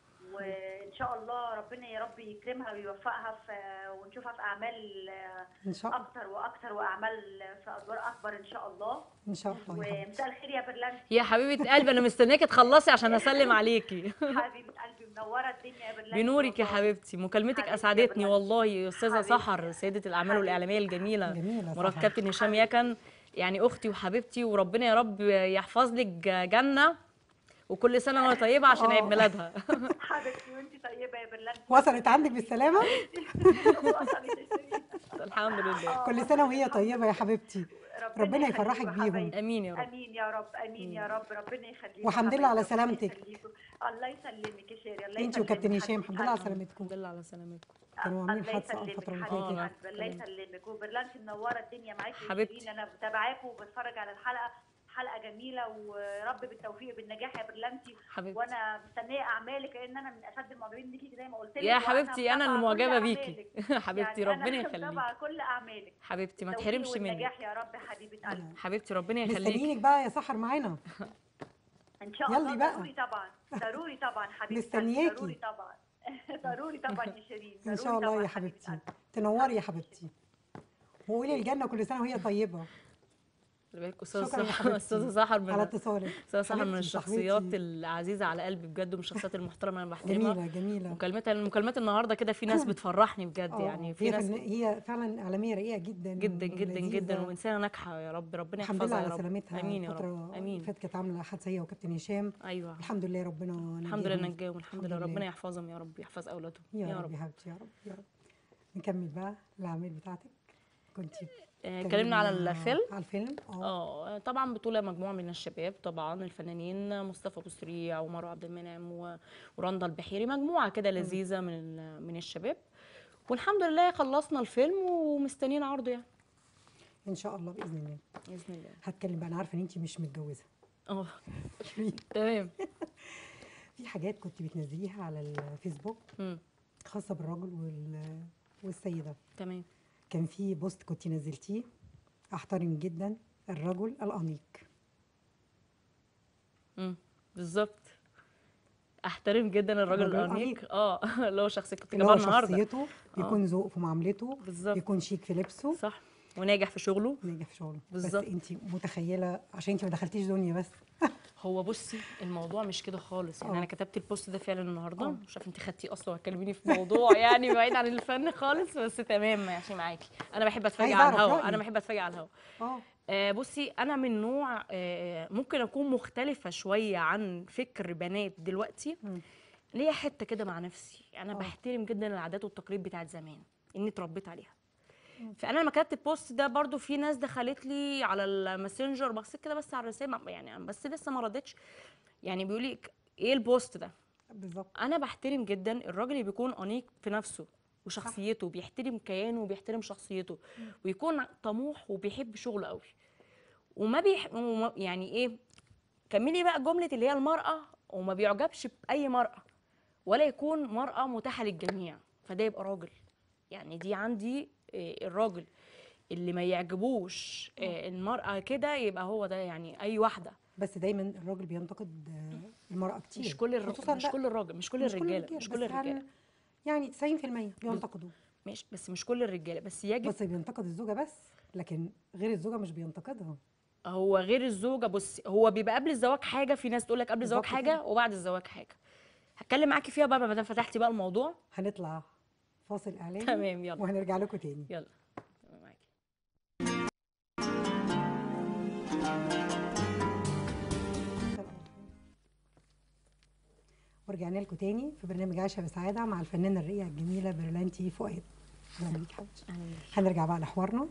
Speaker 3: وإن شاء الله ربنا يا رب يكرمها ويوفقها في ونشوفها في أعمال آه،
Speaker 1: ان شاء الله
Speaker 3: أكتر وأكتر وأعمال في أدوار أكبر إن شاء الله
Speaker 1: ان شاء الله يا حبيبتي
Speaker 3: ومساء الخير يا برلانتي
Speaker 2: يا حبيبه قلبي انا مستنياكي تخلصي عشان اسلم عليكي
Speaker 3: حبيبة قلبي منورة الدنيا يا برلانتي
Speaker 2: بنورك يا
Speaker 3: والله.
Speaker 2: حبيبتي مكالمتك
Speaker 3: حبيبتي يا
Speaker 2: اسعدتني
Speaker 3: بلال.
Speaker 2: والله يا استاذه
Speaker 3: حبيبتي.
Speaker 2: سحر سيده الاعمال
Speaker 3: حبيبتي.
Speaker 2: والاعلاميه الجميله
Speaker 1: جميله
Speaker 2: مرات
Speaker 1: سحر.
Speaker 2: كابتن هشام يكن يعني اختي وحبيبتي وربنا يا رب يحفظ لك جنه وكل سنه وهي طيبه عشان عيد
Speaker 1: آه.
Speaker 2: ميلادها
Speaker 3: حبيبتي وانت طيبة يا برلانتي
Speaker 1: وصلت عندك بالسلامه
Speaker 3: وصلت يا شيرين.
Speaker 2: الحمد لله
Speaker 1: كل سنه وهي طيبه يا حبيبتي ربنا يفرحك
Speaker 3: يخليكوا
Speaker 1: بيهم.
Speaker 3: حبايبي.
Speaker 2: امين يا رب
Speaker 3: امين يا رب امين يا رب ربنا يخليك
Speaker 1: وحمد لله على سلامتك.
Speaker 3: الله يسلمك يا شيري الله
Speaker 1: انت وكابتن
Speaker 3: يسلمك
Speaker 1: هشام الحمد لله على
Speaker 3: حبيبتي.
Speaker 1: سلامتكم
Speaker 2: الحمد لله على سلامتكم
Speaker 1: كانوا عاملين
Speaker 3: الله
Speaker 1: حادثه
Speaker 3: يسلمك
Speaker 1: الفتره اللي
Speaker 3: حبيبتي
Speaker 2: آه،
Speaker 1: فاتت
Speaker 3: الله يسلمك وبرلانتي منوره الدنيا معاكي يا
Speaker 2: حبيبتي.
Speaker 3: شيرين انا بتابعاكم وبتفرج على الحلقه حلقه جميله ورب بالتوفيق بالنجاح يا برلانتي
Speaker 2: حبيبتي
Speaker 3: وانا مستنيه اعمالك لان انا من اشد المعجبين بيكي زي ما قلت لك
Speaker 2: يا
Speaker 3: وأنا
Speaker 2: حبيبتي انا
Speaker 3: متابعة
Speaker 2: اللي
Speaker 3: كل
Speaker 2: معجبه بيكي
Speaker 3: أعمالك.
Speaker 2: حبيبتي
Speaker 3: يعني
Speaker 2: ربنا
Speaker 3: انا
Speaker 2: يخليك
Speaker 3: متابعه كل اعمالك
Speaker 2: حبيبتي ما
Speaker 3: التوفيق
Speaker 2: تحرمش منك
Speaker 3: والنجاح يا رب حبيبه قلبي
Speaker 2: حبيبتي ربنا يخليك
Speaker 1: مستنيينك بقى يا سحر معانا
Speaker 3: ان شاء
Speaker 1: يلي
Speaker 3: الله
Speaker 1: بقى.
Speaker 3: ضروري طبعا ضروري طبعا حبيبتي
Speaker 1: مستنياكي.
Speaker 3: ضروري طبعا ضروري طبعا يا شيرين
Speaker 1: ان
Speaker 3: ضروري
Speaker 1: شاء الله
Speaker 3: طبعاً
Speaker 1: يا
Speaker 3: حبيبة
Speaker 1: حبيبتي
Speaker 3: قلبي.
Speaker 1: تنوري يا حبيبتي وقولي الجنه كل سنه وهي طيبه
Speaker 2: خلي بالك استاذه
Speaker 1: شكرا يا
Speaker 2: سحر
Speaker 1: حبيبتي
Speaker 2: استاذه سحر
Speaker 1: على
Speaker 2: من
Speaker 1: اتصالك
Speaker 2: استاذه سحر من
Speaker 1: حبيبتي،
Speaker 2: الشخصيات
Speaker 1: صاحبتي.
Speaker 2: العزيزه على قلبي بجد ومن الشخصيات المحترمه انا بحترمها
Speaker 1: جميله جميله
Speaker 2: مكالمتها المكالمات النهارده كده في ناس بتفرحني بجد
Speaker 1: آه،
Speaker 2: يعني في
Speaker 1: هي
Speaker 2: ناس
Speaker 1: فن- هي فعلا اعلاميه رقيقه جدا
Speaker 2: جدا جدا
Speaker 1: ولذيذة.
Speaker 2: جدا وانسانه ناجحه يا رب ربنا
Speaker 1: الحمد
Speaker 2: يحفظها
Speaker 1: لله
Speaker 2: يا
Speaker 1: على
Speaker 2: رب
Speaker 1: سلامتها
Speaker 2: امين يا
Speaker 1: الفترة
Speaker 2: رب
Speaker 1: اللي
Speaker 2: امين
Speaker 1: فاتت كانت عامله حادثه هي وكابتن هشام
Speaker 2: ايوه
Speaker 1: الحمد لله ربنا
Speaker 2: الحمد لله
Speaker 1: نجاهم.
Speaker 2: نجاهم الحمد لله ربنا يحفظهم يا رب يحفظ اولادهم
Speaker 1: يا, رب يا حبيبتي يا رب يا رب نكمل بقى الاعمال بتاعتك كنت
Speaker 2: آه، اتكلمنا على الفيلم
Speaker 1: على الفيلم اه
Speaker 2: اه طبعا بطولة مجموعة من الشباب طبعا الفنانين مصطفى ابو سريع ومروه عبد المنعم و- ورندا البحيري مجموعة كده لذيذة من ال- من الشباب والحمد لله خلصنا الفيلم ومستنيين عرضه يعني
Speaker 1: ان شاء الله باذن الله
Speaker 2: باذن الله
Speaker 1: هتكلم بقى انا عارفه ان انت مش متجوزه
Speaker 2: اه تمام
Speaker 1: في حاجات كنت بتنزليها على الفيسبوك
Speaker 2: مم،
Speaker 1: خاصه بالراجل وال والسيده
Speaker 2: تمام
Speaker 1: كان في بوست كنت نزلتيه احترم جدا الرجل الانيق
Speaker 2: مم، بالظبط احترم جدا الراجل
Speaker 1: الراجل
Speaker 2: الانيق اه اللي هو شخصيه كنت
Speaker 1: اللي
Speaker 2: جايبها
Speaker 1: هو
Speaker 2: النهارده
Speaker 1: شخصيته يكون ذوق في معاملته
Speaker 2: بالظبط.
Speaker 1: يكون شيك في لبسه
Speaker 2: صح وناجح في شغله
Speaker 1: ناجح في شغله
Speaker 2: بالظبط.
Speaker 1: بس انت متخيله عشان انت ما دخلتيش دنيا بس
Speaker 2: هو بصي الموضوع مش كده خالص يعني
Speaker 1: آه.
Speaker 2: انا كتبت البوست ده فعلا النهارده
Speaker 1: آه.
Speaker 2: مش عارفه انت خدتيه اصلا وهتكلميني في موضوع يعني بعيد عن الفن خالص بس تمام ماشي معاكي انا بحب اتفرج
Speaker 1: عايزة
Speaker 2: على
Speaker 1: أعرف
Speaker 2: الهوا
Speaker 1: رأيك.
Speaker 2: انا بحب اتفرج على الهوا
Speaker 1: اه
Speaker 2: آه بصي انا من نوع آه ممكن اكون مختلفه شويه عن فكر بنات دلوقتي
Speaker 1: مم.
Speaker 2: ليا حته كده مع نفسي انا
Speaker 1: آه.
Speaker 2: بحترم جدا العادات والتقاليد بتاعت زمان اني اتربيت عليها فانا لما كتبت البوست ده برضو في ناس دخلت لي على الماسنجر بصيت كده بس على الرسائل يعني بس لسه ما ردتش يعني بيقول لي ايه البوست ده
Speaker 1: بالظبط
Speaker 2: انا بحترم جدا الراجل اللي بيكون انيق في نفسه وشخصيته بيحترم كيانه وبيحترم شخصيته ويكون طموح وبيحب شغله قوي وما بيح... وما- يعني ايه كملي بقى جمله اللي هي المراه وما بيعجبش باي مراه ولا يكون مراه متاحه للجميع فده يبقى راجل يعني دي عندي إيه، الراجل اللي ما يعجبوش آه، المرأة كده يبقى هو ده يعني أي واحدة
Speaker 1: بس دايما الراجل بينتقد آه، المرأة كتير
Speaker 2: مش كل الر...
Speaker 1: خصوصا
Speaker 2: مش
Speaker 1: لا،
Speaker 2: كل الراجل مش كل
Speaker 1: مش
Speaker 2: الرجالة مش كل
Speaker 1: بس
Speaker 2: الرجالة
Speaker 1: يعني- يعني 90% بينتقدوا
Speaker 2: مش بس مش كل الرجالة بس يجب
Speaker 1: بس بينتقد الزوجة بس لكن غير الزوجة مش بينتقدها
Speaker 2: هو غير الزوجة بص هو بيبقى قبل الزواج حاجة في ناس تقول لك قبل الزواج
Speaker 1: بالظبط
Speaker 2: حاجة
Speaker 1: كده.
Speaker 2: وبعد الزواج حاجة هتكلم معاكي فيها بقى ما دام فتحتي بقى الموضوع
Speaker 1: هنطلع فاصل إعلاني
Speaker 2: تمام يلا
Speaker 1: وهنرجع لكم تاني
Speaker 2: يلا تمام معاكي
Speaker 1: ورجعنا لكم تاني في برنامج عايشة بسعادة مع الفنانة الرقيقة الجميلة برلانتي فؤاد أهلا بيك حبيبتي
Speaker 2: أهلا بيك.
Speaker 1: هنرجع بقى لحوارنا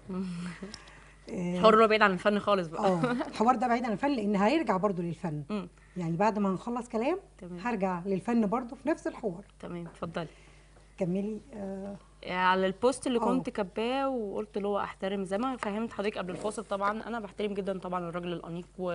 Speaker 1: آه،
Speaker 2: حر بعيد عن الفن خالص بقى
Speaker 1: اه الحوار ده بعيد عن الفن لان هيرجع برضو للفن
Speaker 2: مم.
Speaker 1: يعني بعد ما نخلص كلام
Speaker 2: تمام.
Speaker 1: هرجع للفن برضو في نفس الحوار
Speaker 2: تمام اتفضلي
Speaker 1: كملي آه
Speaker 2: على البوست اللي
Speaker 1: اه.
Speaker 2: كنت كاتباه وقلت اللي هو احترم زي ما فهمت حضرتك قبل الفاصل طبعا انا بحترم جدا طبعا الراجل الانيق و...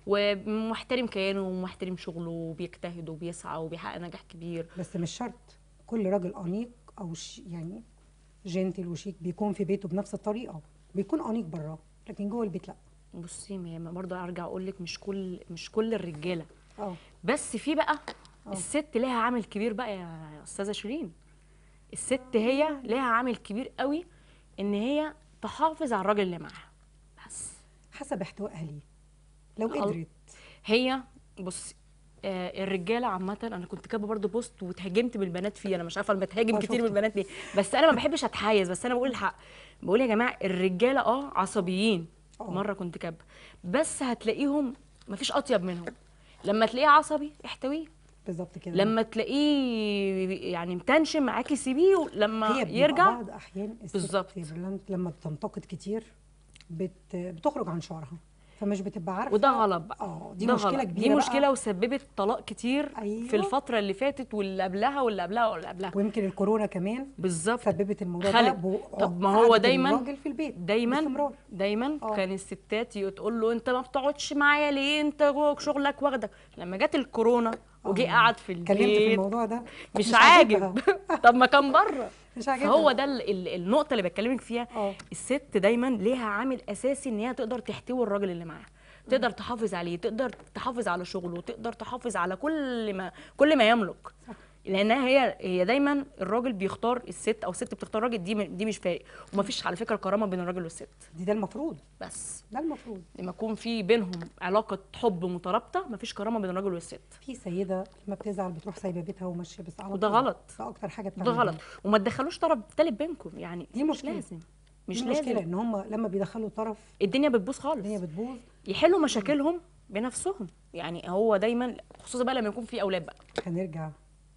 Speaker 2: ومحترم كيانه ومحترم شغله وبيجتهد وبيسعى وبيحقق نجاح كبير
Speaker 1: بس مش شرط كل راجل انيق او ش... يعني جنتل وشيك بيكون في بيته بنفس الطريقه بيكون انيق بره لكن جوه البيت لا
Speaker 2: بصي ما ما برضه ارجع اقول لك مش كل مش كل الرجاله
Speaker 1: اه
Speaker 2: بس في بقى
Speaker 1: اه.
Speaker 2: الست لها عامل كبير بقى يا استاذه شيرين الست هي لها عامل كبير قوي ان هي تحافظ على الراجل اللي معاها بس
Speaker 1: حسب احتوائها ليه لو
Speaker 2: ال-
Speaker 1: قدرت
Speaker 2: هي بصي آه الرجاله عامه انا كنت كاتبه برضو بوست واتهاجمت بالبنات فيه انا مش عارفه انا بتهاجم
Speaker 1: اه،
Speaker 2: كتير من
Speaker 1: شفته.
Speaker 2: البنات ليه بس انا ما بحبش اتحيز بس انا بقول الحق بقول يا جماعه الرجاله اه عصبيين
Speaker 1: اه.
Speaker 2: مره كنت كاتبه بس هتلاقيهم مفيش اطيب منهم لما تلاقيه عصبي احتويه
Speaker 1: بالظبط كده
Speaker 2: لما تلاقيه يعني متنشن معاكي سيبيه لما
Speaker 1: هي بيبقى
Speaker 2: يرجع
Speaker 1: بعض احيان الست
Speaker 2: بالظبط.
Speaker 1: يا برلانت لما بتنتقد كتير بت... بتخرج عن شعرها فمش بتبقى عارفه
Speaker 2: وده غلط بقى
Speaker 1: اه دي
Speaker 2: ده
Speaker 1: مشكله
Speaker 2: غلط.
Speaker 1: كبيره
Speaker 2: دي
Speaker 1: بقى.
Speaker 2: مشكله وسببت طلاق كتير في
Speaker 1: أيوة.
Speaker 2: الفتره اللي فاتت واللي قبلها واللي قبلها واللي قبلها
Speaker 1: ويمكن الكورونا كمان
Speaker 2: بالظبط
Speaker 1: سببت الموضوع
Speaker 2: خلق.
Speaker 1: ده بو-
Speaker 2: طب ما هو
Speaker 1: قعدة
Speaker 2: دايما
Speaker 1: الراجل في البيت
Speaker 2: دايما
Speaker 1: باستمرار
Speaker 2: دايما
Speaker 1: اه.
Speaker 2: كان الستات تقول له انت ما بتقعدش معايا ليه انت شغلك واخدك لما جت الكورونا وجي
Speaker 1: اه.
Speaker 2: قعد في
Speaker 1: اتكلمت في
Speaker 2: البيت
Speaker 1: الموضوع ده
Speaker 2: مش
Speaker 1: عاجبها.
Speaker 2: عاجب طب ما كان بره
Speaker 1: مش عاجبها
Speaker 2: فهو ده ال- ال- النقطه اللي بكلمك فيها
Speaker 1: اه
Speaker 2: الست دايما ليها عامل اساسي ان هي تقدر تحتوي الراجل اللي معاها تقدر تحافظ عليه تقدر تحافظ على شغله تقدر تحافظ على كل ما كل ما يملك
Speaker 1: صح.
Speaker 2: لانها هي هي دايما الراجل بيختار الست او الست بتختار الراجل دي م- دي مش فارق ومفيش على فكره كرامه بين الراجل والست
Speaker 1: دي ده المفروض
Speaker 2: بس
Speaker 1: ده المفروض
Speaker 2: لما يكون في بينهم علاقه حب مترابطه مفيش كرامه بين الراجل والست
Speaker 1: في سيده لما بتزعل بتروح سايبه بيتها وماشيه بس على
Speaker 2: وده
Speaker 1: طول.
Speaker 2: غلط.
Speaker 1: ده اكتر حاجه
Speaker 2: ده
Speaker 1: بتعمل
Speaker 2: غلط وما تدخلوش طرف تالت بينكم يعني
Speaker 1: دي
Speaker 2: مش
Speaker 1: مشكلة.
Speaker 2: لازم مش
Speaker 1: مش
Speaker 2: لازم
Speaker 1: مشكله ان هم لما بيدخلوا طرف
Speaker 2: الدنيا بتبوظ خالص
Speaker 1: الدنيا بتبوظ
Speaker 2: يحلوا مشاكلهم بنفسهم يعني هو دايما خصوصا بقى لما يكون في اولاد بقى
Speaker 1: هنرجع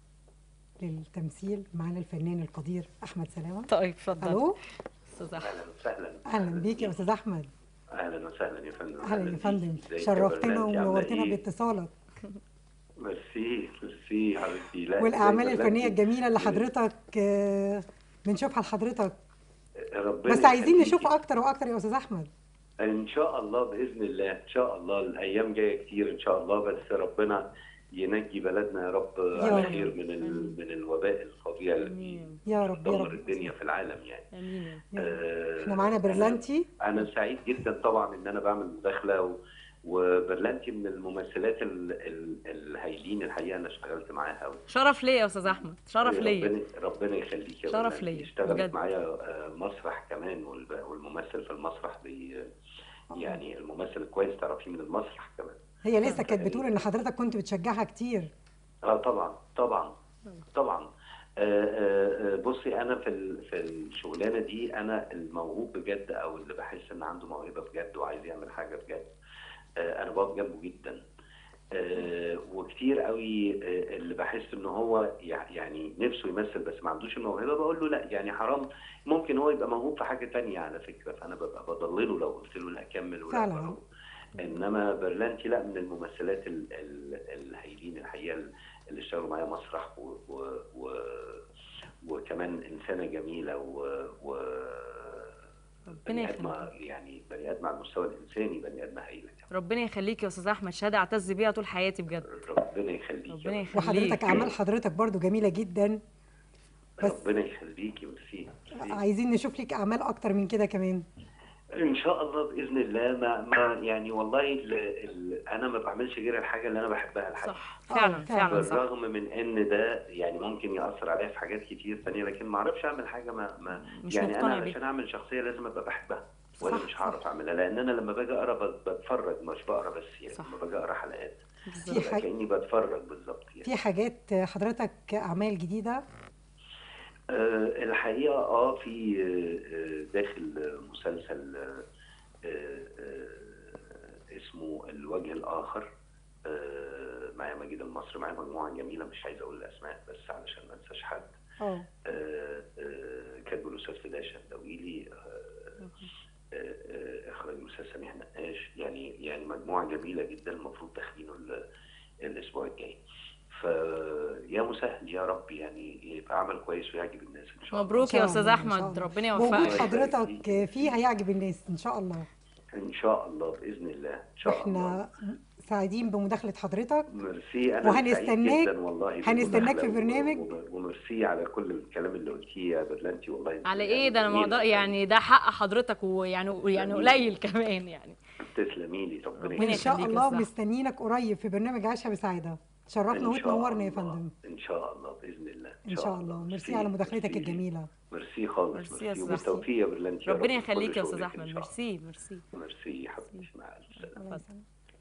Speaker 1: للتمثيل معانا الفنان القدير احمد سلامه
Speaker 2: طيب اتفضل
Speaker 1: الو
Speaker 2: استاذ احمد
Speaker 4: اهلا وسهلا
Speaker 1: اهلا بيك يا استاذ احمد
Speaker 4: اهلا وسهلا يا فندم
Speaker 1: اهلا يا فندم
Speaker 4: بيك. ازيك يا
Speaker 1: شرفتنا
Speaker 4: برنامج؟ عاملة
Speaker 1: ونورتنا
Speaker 4: إيه؟
Speaker 1: باتصالك
Speaker 4: ميرسي ميرسي حبيبتي لا
Speaker 1: والاعمال
Speaker 4: ازيك
Speaker 1: الفنيه
Speaker 4: برنامج؟
Speaker 1: الجميله اللي حضرتك آه، بنشوفها لحضرتك
Speaker 4: ربنا
Speaker 1: بس عايزين
Speaker 4: يخليكي.
Speaker 1: نشوف اكتر واكتر يا استاذ احمد
Speaker 4: ان شاء الله باذن الله ان شاء الله الايام جايه كتير ان شاء الله بس ربنا ينجي بلدنا يا رب على
Speaker 1: رب.
Speaker 4: خير من ال... من الوباء الفظيع اللي
Speaker 2: امين
Speaker 1: يا رب يا
Speaker 4: بيدمر
Speaker 1: رب
Speaker 4: الدنيا في العالم يعني
Speaker 2: امين
Speaker 1: يا رب.
Speaker 4: آه،
Speaker 1: احنا معانا برلانتي
Speaker 4: انا سعيد جدا طبعا ان انا بعمل مداخله و... وبرلانتي من الممثلات ال... ال... الهايلين الحقيقه انا اشتغلت معاها و...
Speaker 2: شرف ليا يا استاذ احمد شرف ليا
Speaker 4: ربنا ربنا يخليك يا
Speaker 2: شرف
Speaker 4: برنامج.
Speaker 2: ليا،
Speaker 4: اشتغلت
Speaker 2: بجد.
Speaker 4: معايا آه، مسرح كمان والب- والممثل في المسرح بي يعني الممثل الكويس تعرفيه من المسرح كمان
Speaker 1: هي لسه كانت بتقول ان حضرتك كنت بتشجعها كتير
Speaker 4: اه طبعا طبعا طبعا آه، آه، آه، بصي انا في ال- في الشغلانه دي انا الموهوب بجد او اللي بحس ان عنده موهبه بجد وعايز يعمل حاجه بجد آه، انا بقف جنبه جدا آه، وكتير قوي آه، اللي بحس ان هو يع- يعني نفسه يمثل بس ما عندوش الموهبه بقول له لا يعني حرام ممكن هو يبقى موهوب في حاجه تانية على فكره فانا ببقى بضلله لو قلت له لا كمل ولا
Speaker 1: فعلا.
Speaker 4: بقى. انما برلانتي لا من الممثلات ال- ال- الهايلين الحقيقه اللي اشتغلوا معايا مسرح و, و, و وكمان انسانه جميله و, و
Speaker 2: ربنا
Speaker 4: بني ادمه
Speaker 2: يخليك
Speaker 4: يعني بني ادم على المستوى الانساني بني ادمه هايله
Speaker 2: ربنا يخليك يا استاذ احمد شهاده اعتز بيها طول حياتي بجد
Speaker 4: ربنا يخليك يا
Speaker 2: ربنا
Speaker 4: رب.
Speaker 2: يخليك
Speaker 1: وحضرتك اعمال حضرتك برضو جميله جدا بس
Speaker 4: ربنا يخليكي ميرسي ميرسي.
Speaker 1: عايزين نشوف لك اعمال اكتر من كده كمان
Speaker 4: ان شاء الله باذن الله ما, ما يعني والله ال ال انا ما بعملش غير الحاجه اللي انا بحبها الحقيقه
Speaker 2: صح
Speaker 1: آه،
Speaker 2: فعلا
Speaker 1: فعلا.
Speaker 2: فعلا صح
Speaker 4: بالرغم من ان ده يعني ممكن ياثر عليا في حاجات كتير تانية لكن ما اعرفش اعمل حاجه ما, ما
Speaker 2: مش
Speaker 4: يعني
Speaker 2: مقتنع
Speaker 4: انا
Speaker 2: بيها.
Speaker 4: علشان اعمل شخصيه لازم ابقى بحبها وانا
Speaker 1: صح،
Speaker 4: مش
Speaker 1: صح.
Speaker 4: هعرف اعملها لان انا لما باجي اقرا بت- بتفرج مش بقرا بس يعني
Speaker 2: صح.
Speaker 4: لما باجي اقرا حلقات
Speaker 2: بالظبط.
Speaker 1: في
Speaker 4: ببقى
Speaker 1: حاجة-
Speaker 4: كاني بتفرج بالظبط يعني
Speaker 1: في حاجات حضرتك اعمال جديده
Speaker 4: آه، الحقيقة اه في آه، آه، داخل مسلسل آه، آه، آه، اسمه الوجه الآخر آه، معايا مجيد المصري معايا مجموعة جميلة مش عايز أقول الأسماء بس علشان ما أنساش حد
Speaker 1: اه
Speaker 4: آه، آه، كاتبه الأستاذ فداء الشندويلي آه، آه، آه، إخراج الأستاذ سميح نقاش يعني يعني مجموعة جميلة جدا المفروض داخلينه ال- الأسبوع الجاي فيا مسهل يا رب يعني يبقى عمل كويس ويعجب الناس إن شاء الله
Speaker 2: مبروك
Speaker 1: إن
Speaker 2: يا
Speaker 1: شاء
Speaker 2: استاذ
Speaker 1: الله، إن شاء
Speaker 2: احمد
Speaker 1: الله.
Speaker 2: ربنا
Speaker 1: وجود
Speaker 2: يوفقك
Speaker 1: حضرتك فيه هيعجب الناس ان شاء الله
Speaker 4: ان شاء الله باذن الله ان شاء الله
Speaker 1: احنا سعيدين بمداخله حضرتك
Speaker 4: ميرسي انا
Speaker 1: وهنستناك-
Speaker 4: سعيد جدا والله
Speaker 1: هنستناك في
Speaker 4: بالمداخلة
Speaker 1: برنامج.
Speaker 4: و- و- وميرسي على كل الكلام اللي قلتيه يا برلانتي والله
Speaker 2: على
Speaker 4: يعني
Speaker 2: ايه ده انا
Speaker 4: جميل.
Speaker 2: مقدر يعني ده حق حضرتك ويعني يعني
Speaker 4: جميل.
Speaker 2: قليل كمان يعني
Speaker 4: تسلمي لي ربنا
Speaker 2: ربنا
Speaker 1: وان
Speaker 4: يخليك.
Speaker 1: شاء
Speaker 2: يخليك يا
Speaker 1: الله
Speaker 2: أستاذ.
Speaker 1: مستنيينك قريب في برنامج عيشها بسعاده تشرفنا
Speaker 4: إن شاء
Speaker 1: وتنورنا يا
Speaker 4: الله.
Speaker 1: فندم
Speaker 4: ان شاء الله باذن الله
Speaker 1: ان شاء الله ميرسي على مداخلتك الجميله
Speaker 4: ميرسي خالص
Speaker 2: ميرسي يا
Speaker 4: ميرسي
Speaker 2: أستاذ
Speaker 4: وبالتوفيق يا برلانتي يا رب
Speaker 2: ربنا
Speaker 4: في كل
Speaker 2: يخليك يا استاذ
Speaker 4: شغلك إن
Speaker 2: احمد
Speaker 4: شاء الله.
Speaker 2: ميرسي ميرسي
Speaker 4: ميرسي يا حبيبتي مع الف سلامه
Speaker 1: الله يسلمك.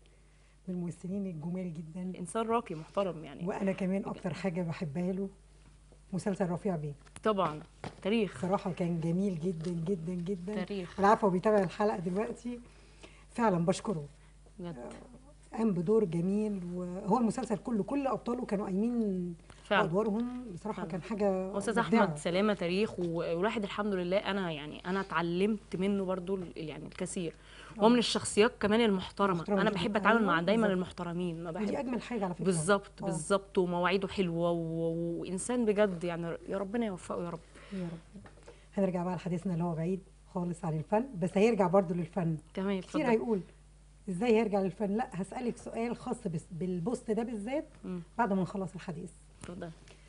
Speaker 1: من الممثلين الجمال جدا
Speaker 2: انسان راقي محترم يعني
Speaker 1: وانا كمان اكتر حاجه بحبها له مسلسل رفيع بيه
Speaker 2: طبعا تاريخ
Speaker 1: صراحه كان جميل جدا جدا جدا
Speaker 2: تاريخ.
Speaker 1: انا عارفه هو بيتابع الحلقه دلوقتي فعلا بشكره
Speaker 2: بجد
Speaker 1: قام بدور جميل وهو المسلسل كله كل ابطاله كانوا قايمين
Speaker 2: فعلا.
Speaker 1: ادوارهم بصراحه كان حاجه
Speaker 2: استاذ
Speaker 1: مبدعة.
Speaker 2: احمد سلامه تاريخ و- والواحد الحمد لله انا يعني انا اتعلمت منه برضو ال- يعني الكثير هو من الشخصيات كمان المحترمه
Speaker 1: محترمة
Speaker 2: انا
Speaker 1: جداً.
Speaker 2: بحب اتعامل
Speaker 1: أيوة،
Speaker 2: مع دايما
Speaker 1: بالظبط.
Speaker 2: المحترمين ما
Speaker 1: ودي
Speaker 2: بحب
Speaker 1: اجمل حاجه على فكره
Speaker 2: بالظبط
Speaker 1: آه.
Speaker 2: بالظبط ومواعيده حلوه و... و- وانسان بجد يعني يا ربنا يوفقه يا رب
Speaker 1: يا رب هنرجع بقى لحديثنا اللي هو بعيد خالص عن الفن بس هيرجع برضو للفن
Speaker 2: تمام
Speaker 1: كتير
Speaker 2: اتفضل
Speaker 1: هيقول ازاي هيرجع للفن لا هسألك سؤال خاص بس بالبوست ده بالذات
Speaker 2: مم.
Speaker 1: بعد ما نخلص الحديث
Speaker 2: اتفضل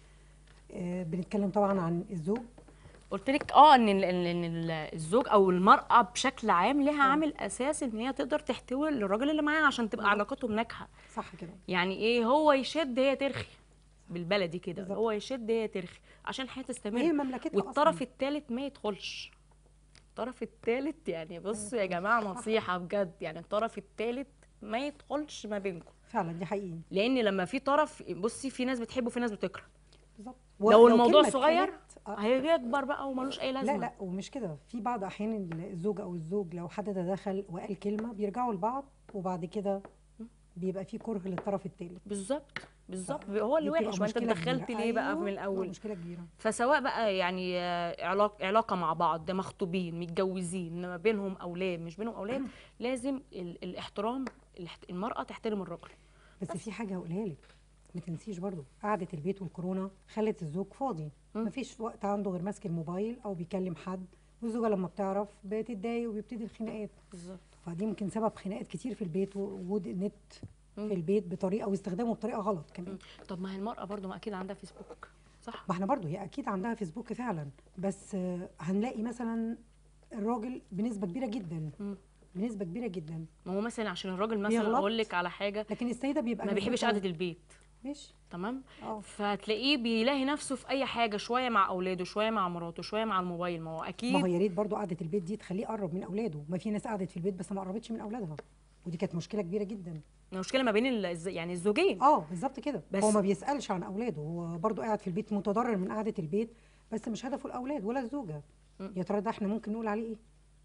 Speaker 1: آه بنتكلم طبعا عن الزوج
Speaker 2: قلت لك اه ان ال- ان إن ال- الزوج او المراه بشكل عام لها عامل اساسي ان هي تقدر تحتوي الراجل اللي معاها عشان تبقى علاقتهم ناجحه
Speaker 1: صح كده
Speaker 2: يعني ايه هو يشد هي ترخي بالبلدي كده
Speaker 1: بالظبط.
Speaker 2: هو يشد هي ترخي عشان الحياه تستمر
Speaker 1: هي مملكتها
Speaker 2: والطرف
Speaker 1: أصلاً.
Speaker 2: الثالث ما يدخلش الطرف الثالث يعني بصوا يا جماعه نصيحه بجد يعني الطرف الثالث ما يدخلش ما بينكم
Speaker 1: فعلا دي حقيقي
Speaker 2: لان لما في طرف بصي في ناس بتحب وفي ناس بتكره
Speaker 1: بالظبط
Speaker 2: لو الموضوع
Speaker 1: كلمة
Speaker 2: صغير
Speaker 1: اتقالت- آه،
Speaker 2: هيكبر بقى وملوش اي لازمه
Speaker 1: لا لا ومش كده في بعض احيان الزوج او الزوج لو حد تدخل وقال كلمه بيرجعوا لبعض وبعد كده بيبقى في كره للطرف الثالث
Speaker 2: بالظبط بالظبط هو اللي وحش ما انت اتدخلت ليه بقى من الاول
Speaker 1: مشكله كبيره
Speaker 2: فسواء بقى يعني آه، علاقة علاقة مع بعض ده مخطوبين متجوزين ما بينهم أولاد مش بينهم أولاد لازم ال- الاحترام الاحت- المرأة تحترم الرجل
Speaker 1: بس في حاجه هقولها لك ما تنسيش برضو قعده البيت والكورونا خلت الزوج فاضي مفيش وقت عنده غير ماسك الموبايل او بيكلم حد والزوجه لما بتعرف بتتضايق وبيبتدي الخناقات
Speaker 2: بالظبط
Speaker 1: فدي ممكن سبب خناقات كتير في البيت ووجود النت في البيت بطريقه واستخدامه بطريقه غلط كمان
Speaker 2: طب ما هي المرأة برضو ما أكيد عندها فيسبوك صح
Speaker 1: ما احنا برضو هي اكيد عندها فيسبوك فعلا بس آه، هنلاقي مثلا الراجل بنسبه كبيره جدا
Speaker 2: مم.
Speaker 1: بنسبه كبيره جدا
Speaker 2: ما هو مثلا عشان الراجل مثلا
Speaker 1: بيغلط.
Speaker 2: أقول لك على حاجة
Speaker 1: لكن السيده بيبقى
Speaker 2: ما بيحبش
Speaker 1: نسبتها-
Speaker 2: قعدة البيت
Speaker 1: ماشي
Speaker 2: تمام
Speaker 1: اه
Speaker 2: فتلاقيه بيلاقي نفسه في أي حاجة شوية مع أولاده شوية مع مراته شوية مع الموبايل ما هو
Speaker 1: ما هو
Speaker 2: أكيد
Speaker 1: يا ريت برضو قعده البيت دي تخليه يقرب من اولاده ما في ناس قعدت في البيت بس ما قربتش من اولادها ودي كانت مشكله كبيره جدا
Speaker 2: المشكلة ما بين ال- الز- يعني الزوجين
Speaker 1: اه بالظبط كده
Speaker 2: بس-
Speaker 1: هو ما بيسالش عن اولاده هو برضو قاعد في البيت متضرر من قعده البيت بس مش هدفه الاولاد ولا الزوجه يا ترى ده احنا ممكن نقول عليه ايه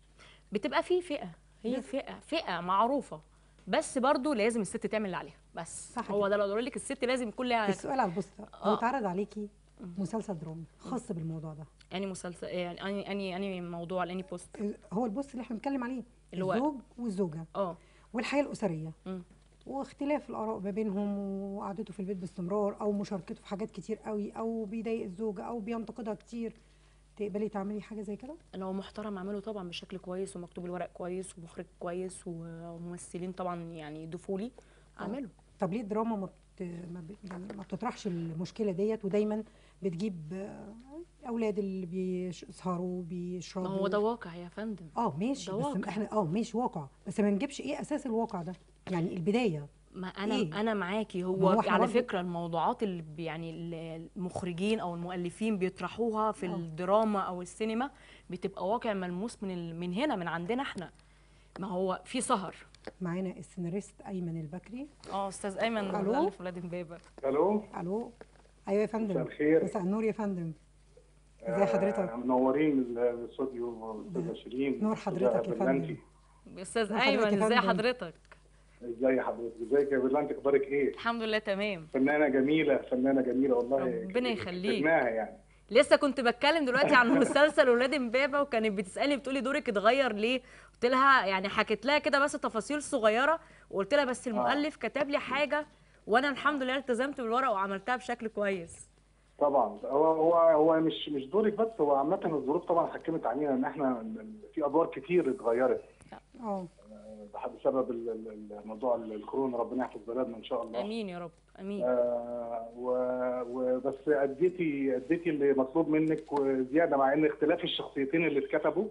Speaker 2: بتبقى في فئه هي فئه فئه معروفه بس برضو لازم الست تعمل اللي عليها بس
Speaker 1: صح
Speaker 2: هو
Speaker 1: كده.
Speaker 2: ده لو اقول لك الست لازم يكون لها
Speaker 1: السؤال على البوست لو
Speaker 2: آه.
Speaker 1: اتعرض عليكي مسلسل درامي خاص بالموضوع ده
Speaker 2: اني مسلسل يعني اني اني اني موضوع اني بوست
Speaker 1: هو البوست اللي احنا بنتكلم عليه
Speaker 2: اللي هو-
Speaker 1: الزوج والزوجه
Speaker 2: اه
Speaker 1: والحياه الاسريه
Speaker 2: مم.
Speaker 1: واختلاف الاراء ما بينهم وقعدته في البيت باستمرار او مشاركته في حاجات كتير قوي او بيضايق الزوجه او بينتقدها كتير تقبلي تعملي حاجه زي كده
Speaker 2: لو محترم اعمله طبعا بشكل كويس ومكتوب الورق كويس ومخرج كويس وممثلين طبعا يعني يضيفوا لي اعمله
Speaker 1: طب ليه الدراما ما, بت... ما, ب... يعني ما بتطرحش المشكله ديت ودايما بتجيب آه، الاولاد اللي بيسهروا بيشربوا
Speaker 2: ما هو ده واقع يا فندم
Speaker 1: اه ماشي
Speaker 2: ده
Speaker 1: بس
Speaker 2: واقع.
Speaker 1: احنا اه ماشي واقع بس ما نجيبش ايه اساس الواقع ده يعني البدايه
Speaker 2: ما انا
Speaker 1: إيه؟
Speaker 2: إيه؟ انا معاكي
Speaker 1: ما
Speaker 2: هو,
Speaker 1: هو إحنا
Speaker 2: على
Speaker 1: برضو-
Speaker 2: فكره الموضوعات اللي بي- يعني ال- المخرجين او المؤلفين بيطرحوها في
Speaker 1: آه.
Speaker 2: الدراما او السينما بتبقى واقع ملموس من ال... من هنا من عندنا احنا ما هو في سهر
Speaker 1: معانا السيناريست ايمن البكري
Speaker 2: اه استاذ ايمن
Speaker 1: ألو؟
Speaker 2: مؤلف ولاد امبابه
Speaker 5: الو
Speaker 1: الو ايوه يا فندم
Speaker 5: مساء الخير.
Speaker 1: مساء النور يا فندم ازي حضرتك
Speaker 5: آه، منورين الاستوديو استاذه شيرين
Speaker 1: نور حضرتك يا
Speaker 5: أستاذة
Speaker 1: فندم.
Speaker 5: برلانتي.
Speaker 2: استاذ
Speaker 1: حضرتك يا
Speaker 2: ايمن ازي
Speaker 1: فندم؟
Speaker 2: حضرتك
Speaker 5: ازي حضرتك ازيك يا برلانتي اخبارك ايه
Speaker 2: الحمد لله تمام
Speaker 5: فنانه جميله فنانه جميله والله
Speaker 2: ربنا يخليك.
Speaker 5: كسبناها يعني
Speaker 2: لسه كنت بتكلم دلوقتي عن مسلسل ولاد امبابه وكانت بتسالني بتقولي دورك اتغير ليه قلت لها يعني حكيت لها كده بس تفاصيل صغيره وقلت لها بس المؤلف كتب لي حاجه وانا الحمد لله التزمت بالورق وعملتها بشكل كويس
Speaker 5: طبعا هو هو هو مش مش دورك بس هو عامه الظروف طبعا حكمت علينا ان احنا في ادوار كتير اتغيرت
Speaker 1: اه
Speaker 5: آه، بسبب ال- ال- الموضوع الكورونا ربنا يحفظ بلدنا ان شاء الله
Speaker 2: امين يا رب امين
Speaker 5: آه، و- وبس اديتي اديتي اللي مطلوب منك وزياده مع ان اختلاف الشخصيتين اللي اتكتبوا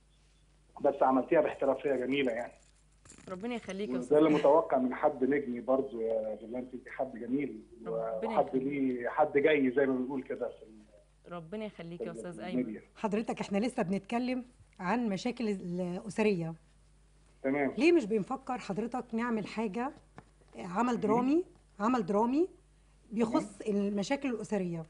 Speaker 5: بس عملتيها باحترافيه جميله يعني
Speaker 2: ربنا يخليك يا
Speaker 5: ده
Speaker 2: استاذ
Speaker 5: اللي متوقع من حد نجمي برضه يا بالله انت حد جميل
Speaker 2: ربنا
Speaker 5: وحد
Speaker 2: يخليك.
Speaker 5: ليه حد جاي زي ما بنقول كده في ال-
Speaker 2: ربنا يخليك يا
Speaker 5: في
Speaker 2: استاذ ايمن
Speaker 5: الميديا
Speaker 1: حضرتك احنا لسه بنتكلم عن مشاكل الاسريه
Speaker 5: تمام
Speaker 1: ليه مش بنفكر حضرتك نعمل حاجه عمل درامي عمل درامي بيخص المشاكل الاسريه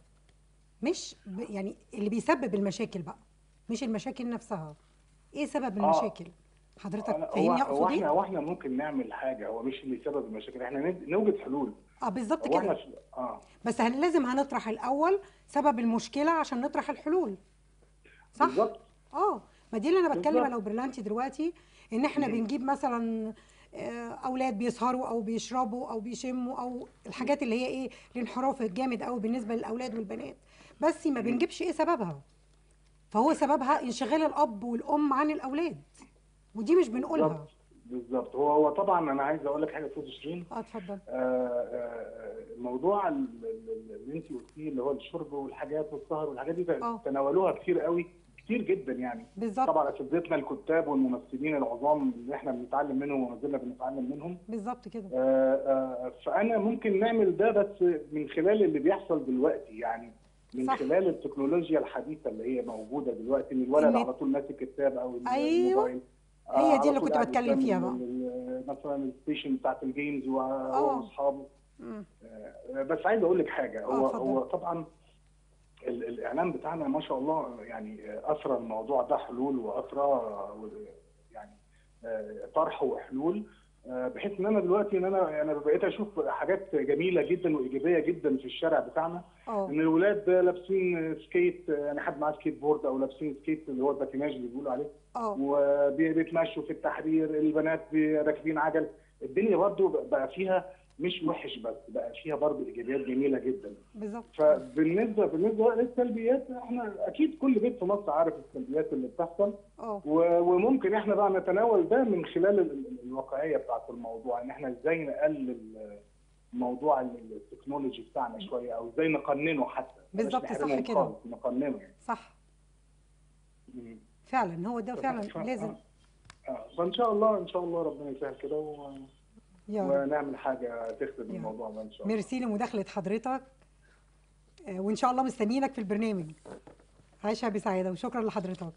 Speaker 1: مش ب... يعني اللي بيسبب المشاكل بقى مش المشاكل نفسها ايه سبب المشاكل حضرتك
Speaker 5: هو
Speaker 1: فاهمني
Speaker 5: هو
Speaker 1: اقصد
Speaker 5: احنا
Speaker 1: ايه
Speaker 5: هو احنا ممكن نعمل حاجه هو مش اللي سبب المشاكل احنا ند- نوجد حلول
Speaker 1: اه بالظبط
Speaker 5: هو احنا
Speaker 1: كده
Speaker 5: في- اه
Speaker 1: بس هن لازم هنطرح الاول سبب المشكله عشان نطرح الحلول صح
Speaker 5: بالظبط
Speaker 1: اه ما دي اللي انا بتكلم
Speaker 5: بالظبط.
Speaker 1: انا وبرلانتي دلوقتي ان احنا
Speaker 5: مم.
Speaker 1: بنجيب مثلا آه، اولاد بيسهروا او بيشربوا او بيشموا او الحاجات اللي هي ايه الانحراف الجامد قوي بالنسبه للاولاد والبنات بس ما بنجيبش ايه سببها فهو سببها انشغال الاب والام عن الاولاد ودي مش بنقولها
Speaker 5: بالظبط بالظبط هو هو طبعا انا عايز اقول لك حاجه استاذ شيرين
Speaker 1: اه اتفضل
Speaker 5: آه، آه، الموضوع ال- ال- اللي انت قلتيه اللي هو الشرب والحاجات والسهر والحاجات دي
Speaker 1: آه.
Speaker 5: تناولوها كتير قوي كتير جدا يعني
Speaker 1: بالظبط
Speaker 5: طبعا اساتذتنا الكتاب والممثلين العظام اللي احنا بنتعلم منهم وما زلنا بنتعلم منهم
Speaker 1: بالظبط كده
Speaker 5: آه، آه، فانا ممكن نعمل ده بس من خلال اللي بيحصل دلوقتي يعني من
Speaker 1: صح.
Speaker 5: خلال التكنولوجيا الحديثه اللي هي موجوده دلوقتي ان الولد
Speaker 1: النت.
Speaker 5: على طول ماسك كتاب او
Speaker 1: أيوة.
Speaker 5: الموبايل آه،
Speaker 1: هي دي
Speaker 5: على
Speaker 1: اللي
Speaker 5: طول
Speaker 1: كنت
Speaker 5: قاعد
Speaker 1: بتكلم
Speaker 5: قدام
Speaker 1: فيها
Speaker 5: ال-
Speaker 1: بقى.
Speaker 5: ال- مثلا الستيشن بتاعت الجيمز
Speaker 1: آه.
Speaker 5: وهو واصحابه
Speaker 1: مم.
Speaker 5: آه، بس عايز اقول لك حاجه هو
Speaker 1: اتفضل.
Speaker 5: هو طبعا ال- الاعلام بتاعنا ما شاء الله يعني اثرى الموضوع ده حلول واثرى يعني آه، طرح وحلول آه، بحيث ان انا دلوقتي ان انا انا بقيت اشوف حاجات جميله جدا وايجابيه جدا في الشارع بتاعنا
Speaker 1: اه
Speaker 5: ان الولاد لابسين سكيت يعني حد معاه سكيت بورد او لابسين سكيت اللي هو الباتيناج اللي بيقولوا عليه
Speaker 1: اه
Speaker 5: وبيتمشوا في التحرير البنات بي- راكبين عجل الدنيا برضو بقى فيها مش وحش بس بقى فيها برضو ايجابيات جميله جدا
Speaker 1: بالظبط
Speaker 5: فبالنسبه بالنسبه للسلبيات احنا اكيد كل بيت في مصر عارف السلبيات اللي بتحصل
Speaker 1: اه
Speaker 5: و- وممكن احنا بقى نتناول ده من خلال ال- ال- الواقعيه بتاعت الموضوع ان احنا ازاي نقلل موضوع ال- التكنولوجي بتاعنا شويه او ازاي نقننه حتى بلاش
Speaker 1: بالظبط، صح
Speaker 5: نحرمهم
Speaker 1: كده.
Speaker 5: خالص، نقننه يعني
Speaker 1: صح
Speaker 5: مم.
Speaker 1: فعلا هو ده فعلا
Speaker 5: ف-
Speaker 1: لازم
Speaker 5: آه. فان شاء الله ان شاء الله ربنا يسهل كده و...
Speaker 1: يا رب.
Speaker 5: ونعمل حاجه تخدم
Speaker 1: يا
Speaker 5: الموضوع ده ان شاء الله
Speaker 1: ميرسي لمداخلة حضرتك آه، وإن شاء الله مستنيينك في البرنامج عايشة بسعادة وشكرا لحضرتك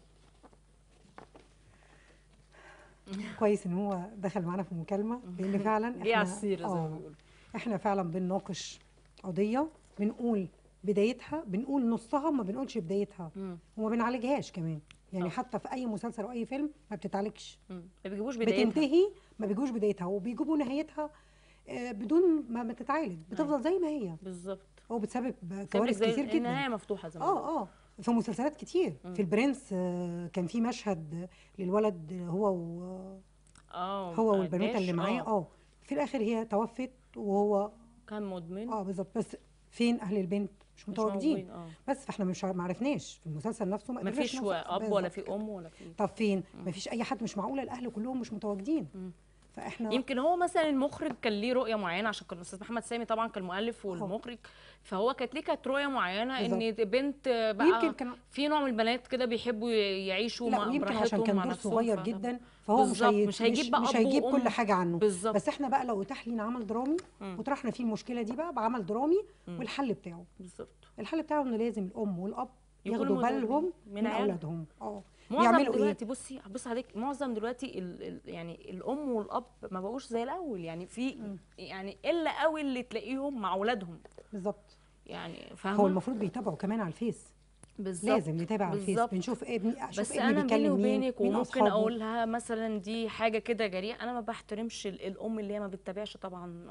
Speaker 1: كويس إن هو دخل معانا في المكالمة لأن فعلا
Speaker 2: دي على السيره زي ما
Speaker 1: آه،
Speaker 2: بيقولوا
Speaker 1: إحنا فعلا بنناقش قضية بنقول بدايتها بنقول نصها ما بنقولش بدايتها
Speaker 2: مم.
Speaker 1: وما بنعالجهاش كمان يعني
Speaker 2: آه.
Speaker 1: حتى في أي مسلسل أو أي فيلم ما بتتعالجش
Speaker 2: مم. ما بيجيبوش بدايتها
Speaker 1: بتنتهي ما بيجوش بدايتها وبيجيبوا نهايتها آه، بدون ما ما تتعالج بتفضل زي ما هي
Speaker 2: بالظبط
Speaker 1: هو بتسبب
Speaker 2: سابك
Speaker 1: كوارث
Speaker 2: زي
Speaker 1: كتير جدا
Speaker 2: النهايه مفتوحه زي ما بيقولوا.
Speaker 1: اه اه في مسلسلات كتير
Speaker 2: مم.
Speaker 1: في البرنس آه، كان في مشهد للولد هو و...
Speaker 2: اه
Speaker 1: هو
Speaker 2: بتاع
Speaker 1: والبنوته اللي
Speaker 2: الداش،
Speaker 1: معاه
Speaker 2: آه.
Speaker 1: اه في الاخر هي توفت وهو
Speaker 2: كان مدمن
Speaker 1: اه بالظبط بس فين اهل البنت مش
Speaker 2: مش
Speaker 1: متواجدين
Speaker 2: موجود، اه
Speaker 1: بس فاحنا مش ما عرفناش في المسلسل نفسه ما
Speaker 2: ما
Speaker 1: قدرناش
Speaker 2: فيش
Speaker 1: نوصل.
Speaker 2: اب ولا
Speaker 1: بالظبط
Speaker 2: في ام ولا في
Speaker 1: طب فين ما فيش اي حد مش معقوله الاهل كلهم مش متواجدين
Speaker 2: مم.
Speaker 1: فاحنا
Speaker 2: يمكن هو مثلا المخرج كان ليه رؤيه معينه عشان كان الاستاذ محمد سامي طبعا كان المؤلف والمخرج فهو كانت ليه كانت رؤيه معينه ان بنت بقى
Speaker 1: ويمكن كان
Speaker 2: في نوع من البنات كده بيحبوا يعيشوا
Speaker 1: لا
Speaker 2: مع
Speaker 1: ويمكن عشان
Speaker 2: براحتهم
Speaker 1: كان
Speaker 2: مع
Speaker 1: دور
Speaker 2: نفسهم
Speaker 1: صغير
Speaker 2: ف-
Speaker 1: جدا فهو مش,
Speaker 2: بالظبط،
Speaker 1: هي...
Speaker 2: مش هيجيب بقى
Speaker 1: مش
Speaker 2: أب
Speaker 1: هيجيب
Speaker 2: وأم.
Speaker 1: كل حاجه عنه
Speaker 2: بالظبط.
Speaker 1: بس احنا بقى لو اتاح لينا عمل درامي
Speaker 2: مم.
Speaker 1: وطرحنا فيه المشكله دي بقى بعمل درامي والحل بتاعه
Speaker 2: بالظبط
Speaker 1: الحل بتاعه انه لازم الام والاب
Speaker 2: يكونوا
Speaker 1: ياخدوا
Speaker 2: مدربين
Speaker 1: بالهم
Speaker 2: من
Speaker 1: من,
Speaker 2: عيالهم.
Speaker 1: اولادهم اه
Speaker 2: معظم
Speaker 1: يعملوا ايه
Speaker 2: دلوقتي بصي بص عليك معظم دلوقتي ال ال يعني الام والاب ما بقوش زي الاول يعني في يعني الا قوي اللي تلاقيهم مع اولادهم
Speaker 1: بالظبط
Speaker 2: يعني
Speaker 1: هو
Speaker 2: فاهمه
Speaker 1: المفروض بيتابعوا كمان على الفيس
Speaker 2: بالظبط
Speaker 1: لازم نتابع على الفيس
Speaker 2: بالظبط.
Speaker 1: بنشوف ابني اشوف
Speaker 2: بس
Speaker 1: ابني
Speaker 2: انا بيني
Speaker 1: بيتكلم مين
Speaker 2: وبينك
Speaker 1: مين
Speaker 2: وممكن
Speaker 1: اصحابه
Speaker 2: اقولها مثلا دي حاجه كده جريئه انا ما بحترمش ال- الام اللي هي ما بتتابعش طبعا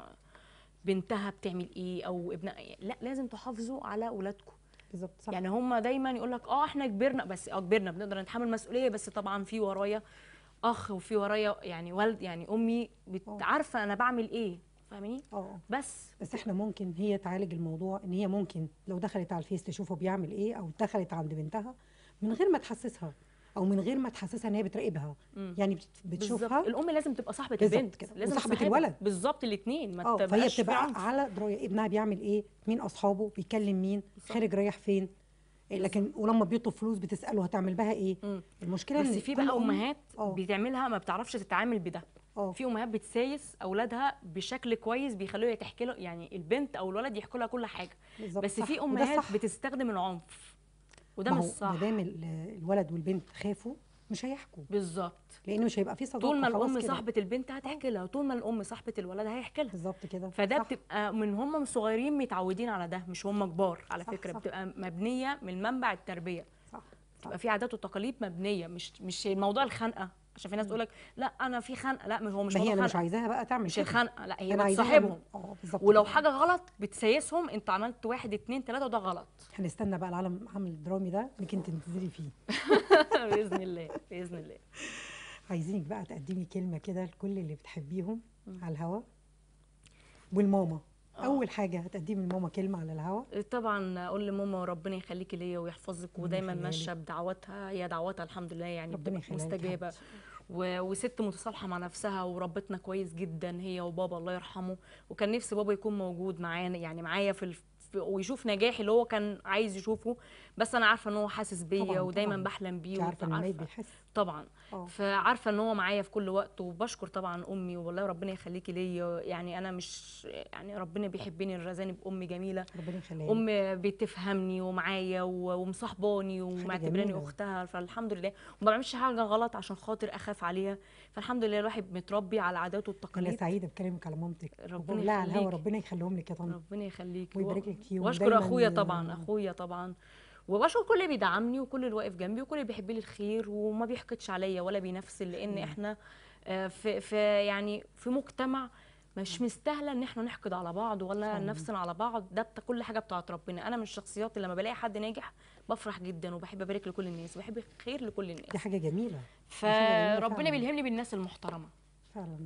Speaker 2: بنتها بتعمل ايه او ابنها إيه. لا لازم تحافظوا على اولادكم
Speaker 1: بالظبط صح
Speaker 2: يعني هم دايما يقول لك اه احنا كبرنا بس اه كبرنا بنقدر نتحمل مسؤوليه بس طبعا في ورايا اخ وفي ورايا يعني والد يعني امي بت-
Speaker 1: آه.
Speaker 2: عارفه انا بعمل ايه فاهماني
Speaker 1: اه
Speaker 2: بس
Speaker 1: بس احنا ممكن هي تعالج الموضوع ان هي ممكن لو دخلت على الفيس تشوفه بيعمل ايه او دخلت عند بنتها من غير ما تحسسها او من غير ما تحسسها ان هي بتراقبها
Speaker 2: مم.
Speaker 1: يعني بت- بتشوفها
Speaker 2: بالظبط الام لازم تبقى صاحبه
Speaker 1: بالظبط
Speaker 2: البنت
Speaker 1: كده.
Speaker 2: لازم
Speaker 1: وصاحبة
Speaker 2: تصاحبها.
Speaker 1: الولد.
Speaker 2: بالظبط الاثنين ما
Speaker 1: اه فهي
Speaker 2: تبقاش في
Speaker 1: بتبقى
Speaker 2: عنف.
Speaker 1: على درايه ابنها بيعمل ايه مين اصحابه بيكلم مين خارج رايح فين لكن ولما بيطلب فلوس بتساله هتعمل بها ايه
Speaker 2: مم.
Speaker 1: المشكله
Speaker 2: بس
Speaker 1: ان
Speaker 2: في
Speaker 1: كل
Speaker 2: بقى
Speaker 1: أم-
Speaker 2: امهات
Speaker 1: اه
Speaker 2: بتعملها ما بتعرفش تتعامل بده
Speaker 1: اه
Speaker 2: في امهات بتسايس اولادها بشكل كويس بيخلوها تحكي له يعني البنت او الولد يحكوا لها كل حاجه
Speaker 1: بالظبط
Speaker 2: بس
Speaker 1: صح.
Speaker 2: في
Speaker 1: وده
Speaker 2: امهات
Speaker 1: صح.
Speaker 2: بتستخدم العنف وده
Speaker 1: ما
Speaker 2: مش
Speaker 1: هو
Speaker 2: صح
Speaker 1: ما دام ال- الولد والبنت خافوا مش هيحكوا
Speaker 2: بالظبط
Speaker 1: لان مش هيبقى في صداقه
Speaker 2: طول ما
Speaker 1: خلاص
Speaker 2: الام
Speaker 1: كده.
Speaker 2: صاحبه البنت هتحكي لها طول ما الام صاحبه الولد هيحكي لها
Speaker 1: بالظبط كده
Speaker 2: فده
Speaker 1: صح.
Speaker 2: بتبقى من هم صغيرين متعودين على ده مش هم كبار على
Speaker 1: صح،
Speaker 2: فكره
Speaker 1: صح.
Speaker 2: بتبقى مبنيه من منبع التربيه
Speaker 1: صح
Speaker 2: بتبقى في عادات وتقاليد مبنيه مش مش موضوع الخنقه عشان في ناس تقول لك لا انا في خنقه لا مش هو مش
Speaker 1: ما هي
Speaker 2: موضوع
Speaker 1: انا مش
Speaker 2: خنقه
Speaker 1: عايزاها بقى تعمل
Speaker 2: مش
Speaker 1: كده.
Speaker 2: الخنقه لا هي
Speaker 1: انا عايزاها
Speaker 2: بتصاحبهم
Speaker 1: اه بالظبط
Speaker 2: ولو
Speaker 1: كده.
Speaker 2: حاجه غلط بتسيسهم انت عملت واحد اتنين تلاته وده غلط
Speaker 1: هنستنى بقى العالم عمل الدرامي ده انك انت تنزلي فيه
Speaker 2: باذن الله باذن الله
Speaker 1: عايزينك بقى تقدمي كلمه كده لكل اللي بتحبيهم على الهوا والماما اول حاجه هتقدمي لماما كلمه على الهوا
Speaker 2: طبعا اقول لماما ربنا يخليكي ليا ويحفظك
Speaker 1: ربنا
Speaker 2: ودايما
Speaker 1: يخليها
Speaker 2: ماشيه بدعواتها هي دعواتها الحمد لله يعني
Speaker 1: ربنا
Speaker 2: بتبقى
Speaker 1: يخليها لك يا
Speaker 2: مستجابه
Speaker 1: حبيبتي.
Speaker 2: و... وست متصالحه مع نفسها وربتنا كويس جدا هي وبابا الله يرحمه وكان نفسي بابا يكون موجود معانا يعني معايا في الف... في- ويشوف نجاحي اللي هو كان عايز يشوفه بس انا عارفه ان هو حاسس بيا
Speaker 1: طبعاً،
Speaker 2: ودايما
Speaker 1: طبعاً.
Speaker 2: بحلم بيه
Speaker 1: انت عارفه ان
Speaker 2: وعارفة-
Speaker 1: الميت بيحس
Speaker 2: طبعا
Speaker 1: اه
Speaker 2: فعارفه ان هو معايا في كل وقت وبشكر طبعا امي والله ربنا يخليكي ليا يعني انا مش يعني ربنا بيحبني رزاني بام جميله
Speaker 1: ربنا يخليها لك.
Speaker 2: ام بتفهمني ومعايا و- ومصاحباني ومعتبراني
Speaker 1: جميلة.
Speaker 2: اختها فالحمد لله وما بعملش حاجه غلط عشان خاطر اخاف عليها فالحمد لله الواحد متربي على العادات
Speaker 1: انا
Speaker 2: والتقاليد
Speaker 1: سعيده بكلامك على مامتك
Speaker 2: ربنا
Speaker 1: وبقول لها على الهوا
Speaker 2: يخليكي.
Speaker 1: ربنا يخليهم لك يا طنط
Speaker 2: ربنا يخليك
Speaker 1: ويبارك لك فيهم
Speaker 2: واشكر
Speaker 1: ودايماً-
Speaker 2: اخويا طبعا اخويا طبعا وبشكر كل اللي بيدعمني وكل اللي واقف جنبي وكل اللي بيحب لي الخير وما بيحقدش عليا ولا بينفسن لان احنا آه، في في يعني في مجتمع مش مستاهله ان احنا نحقد على بعض ولا
Speaker 1: فعلاً.
Speaker 2: نفسن على بعض ده بتا كل حاجه بتاعت ربنا انا من الشخصيات اللي لما بلاقي حد ناجح بفرح جدا وبحب ابارك لكل الناس وبحب الخير لكل
Speaker 1: دي
Speaker 2: الناس
Speaker 1: حاجه جميله حاجة جميلة
Speaker 2: فربنا
Speaker 1: فعلاً.
Speaker 2: بيلهمني بالناس المحترمه
Speaker 1: فعلا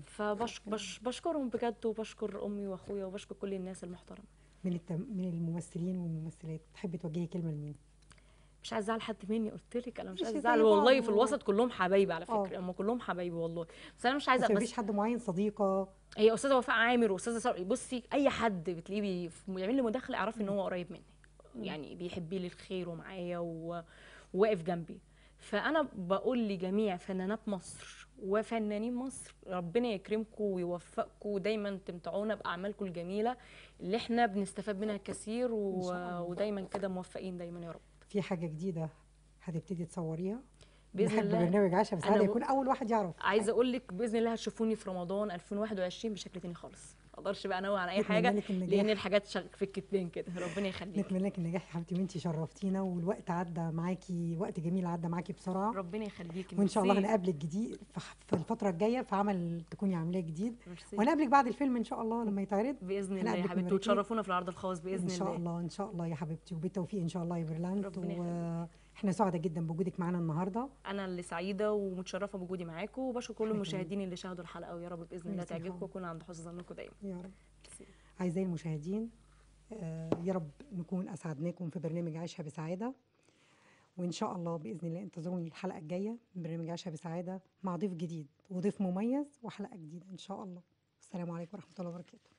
Speaker 2: فبشكرهم بجد وبشكر امي واخويا وبشكر كل الناس المحترمه
Speaker 1: من التم... من الممثلين والممثلات تحبي توجهي كلمه لمين
Speaker 2: مش عايزه ازعل حد مني قلت لك انا مش
Speaker 1: مش
Speaker 2: عايزه
Speaker 1: زي
Speaker 2: ازعل والله
Speaker 1: بعض
Speaker 2: في الوسط كلهم حبايبي على
Speaker 1: آه.
Speaker 2: فكره هم كلهم حبايبي والله بس انا مش
Speaker 1: بس
Speaker 2: عايزه
Speaker 1: مفيش
Speaker 2: بس
Speaker 1: حد معين صديقه
Speaker 2: هي استاذه وفاء عامر واستاذه سار بصي اي حد بتلاقيه بي- بيعمل لي مداخله اعرفي ان هو قريب مني يعني بيحب لي الخير ومعايا و- وواقف جنبي فانا بقول لجميع فنانات مصر وفنانين مصر ربنا يكرمكم ويوفقكم ودايما تمتعونا باعمالكم الجميله اللي احنا بنستفاد منها كثير و...
Speaker 1: إن شاء الله.
Speaker 2: ودايما كده موفقين دايما يا رب
Speaker 1: في حاجه جديده هتبتدي تصوريها
Speaker 2: باذن
Speaker 1: نحب
Speaker 2: الله
Speaker 1: برنامج عشا بس هذا
Speaker 2: أنا
Speaker 1: يكون اول واحد يعرف
Speaker 2: عايزه اقول لك باذن الله هتشوفوني في رمضان 2021 بشكل تاني خالص ما اقدرش بقى انوع عن اي
Speaker 1: نتمنى
Speaker 2: حاجه
Speaker 1: لك النجاح.
Speaker 2: لان الحاجات شغ في الكتبين كده ربنا يخليك
Speaker 1: نتمنى لك النجاح يا حبيبتي وانتي شرفتينا والوقت عدى معاكي وقت جميل عدى معاكي بسرعه
Speaker 2: ربنا يخليكي
Speaker 1: وان شاء الله
Speaker 2: ميرسي.
Speaker 1: هنقابلك جديد في في الفتره الجايه في عمل تكوني عاملاه جديد
Speaker 2: ميرسي.
Speaker 1: وهنقابلك بعد الفيلم ان شاء الله لما يتعرض
Speaker 2: باذن الله يا
Speaker 1: هنقابلك
Speaker 2: حبيبتي
Speaker 1: ونبارك لك.
Speaker 2: وتشرفونا في العرض الخاص باذن
Speaker 1: ان شاء
Speaker 2: الله
Speaker 1: الله ان شاء الله يا حبيبتي وبالتوفيق ان شاء الله يا بيرلاند
Speaker 2: ربنا يخليك.
Speaker 1: واحنا سعداء جدا بوجودك معانا النهارده
Speaker 2: انا اللي سعيده ومتشرفه بوجودي معاكم وبشكر كل
Speaker 1: إحنا
Speaker 2: المشاهدين اللي شاهدوا الحلقه ويا رب باذن الله
Speaker 1: ميرسي يا
Speaker 2: تعجبكم
Speaker 1: حبيبي.
Speaker 2: واكون عند حسن ظنكم دايما
Speaker 1: يا رب
Speaker 2: ميرسي.
Speaker 1: اعزائي المشاهدين آه، يا رب نكون اسعدناكم في برنامج عيشها بسعاده وان شاء الله باذن الله انتظروني الحلقه الجايه من برنامج عيشها بسعاده مع ضيف جديد وضيف مميز وحلقه جديده ان شاء الله السلام عليكم ورحمه الله وبركاته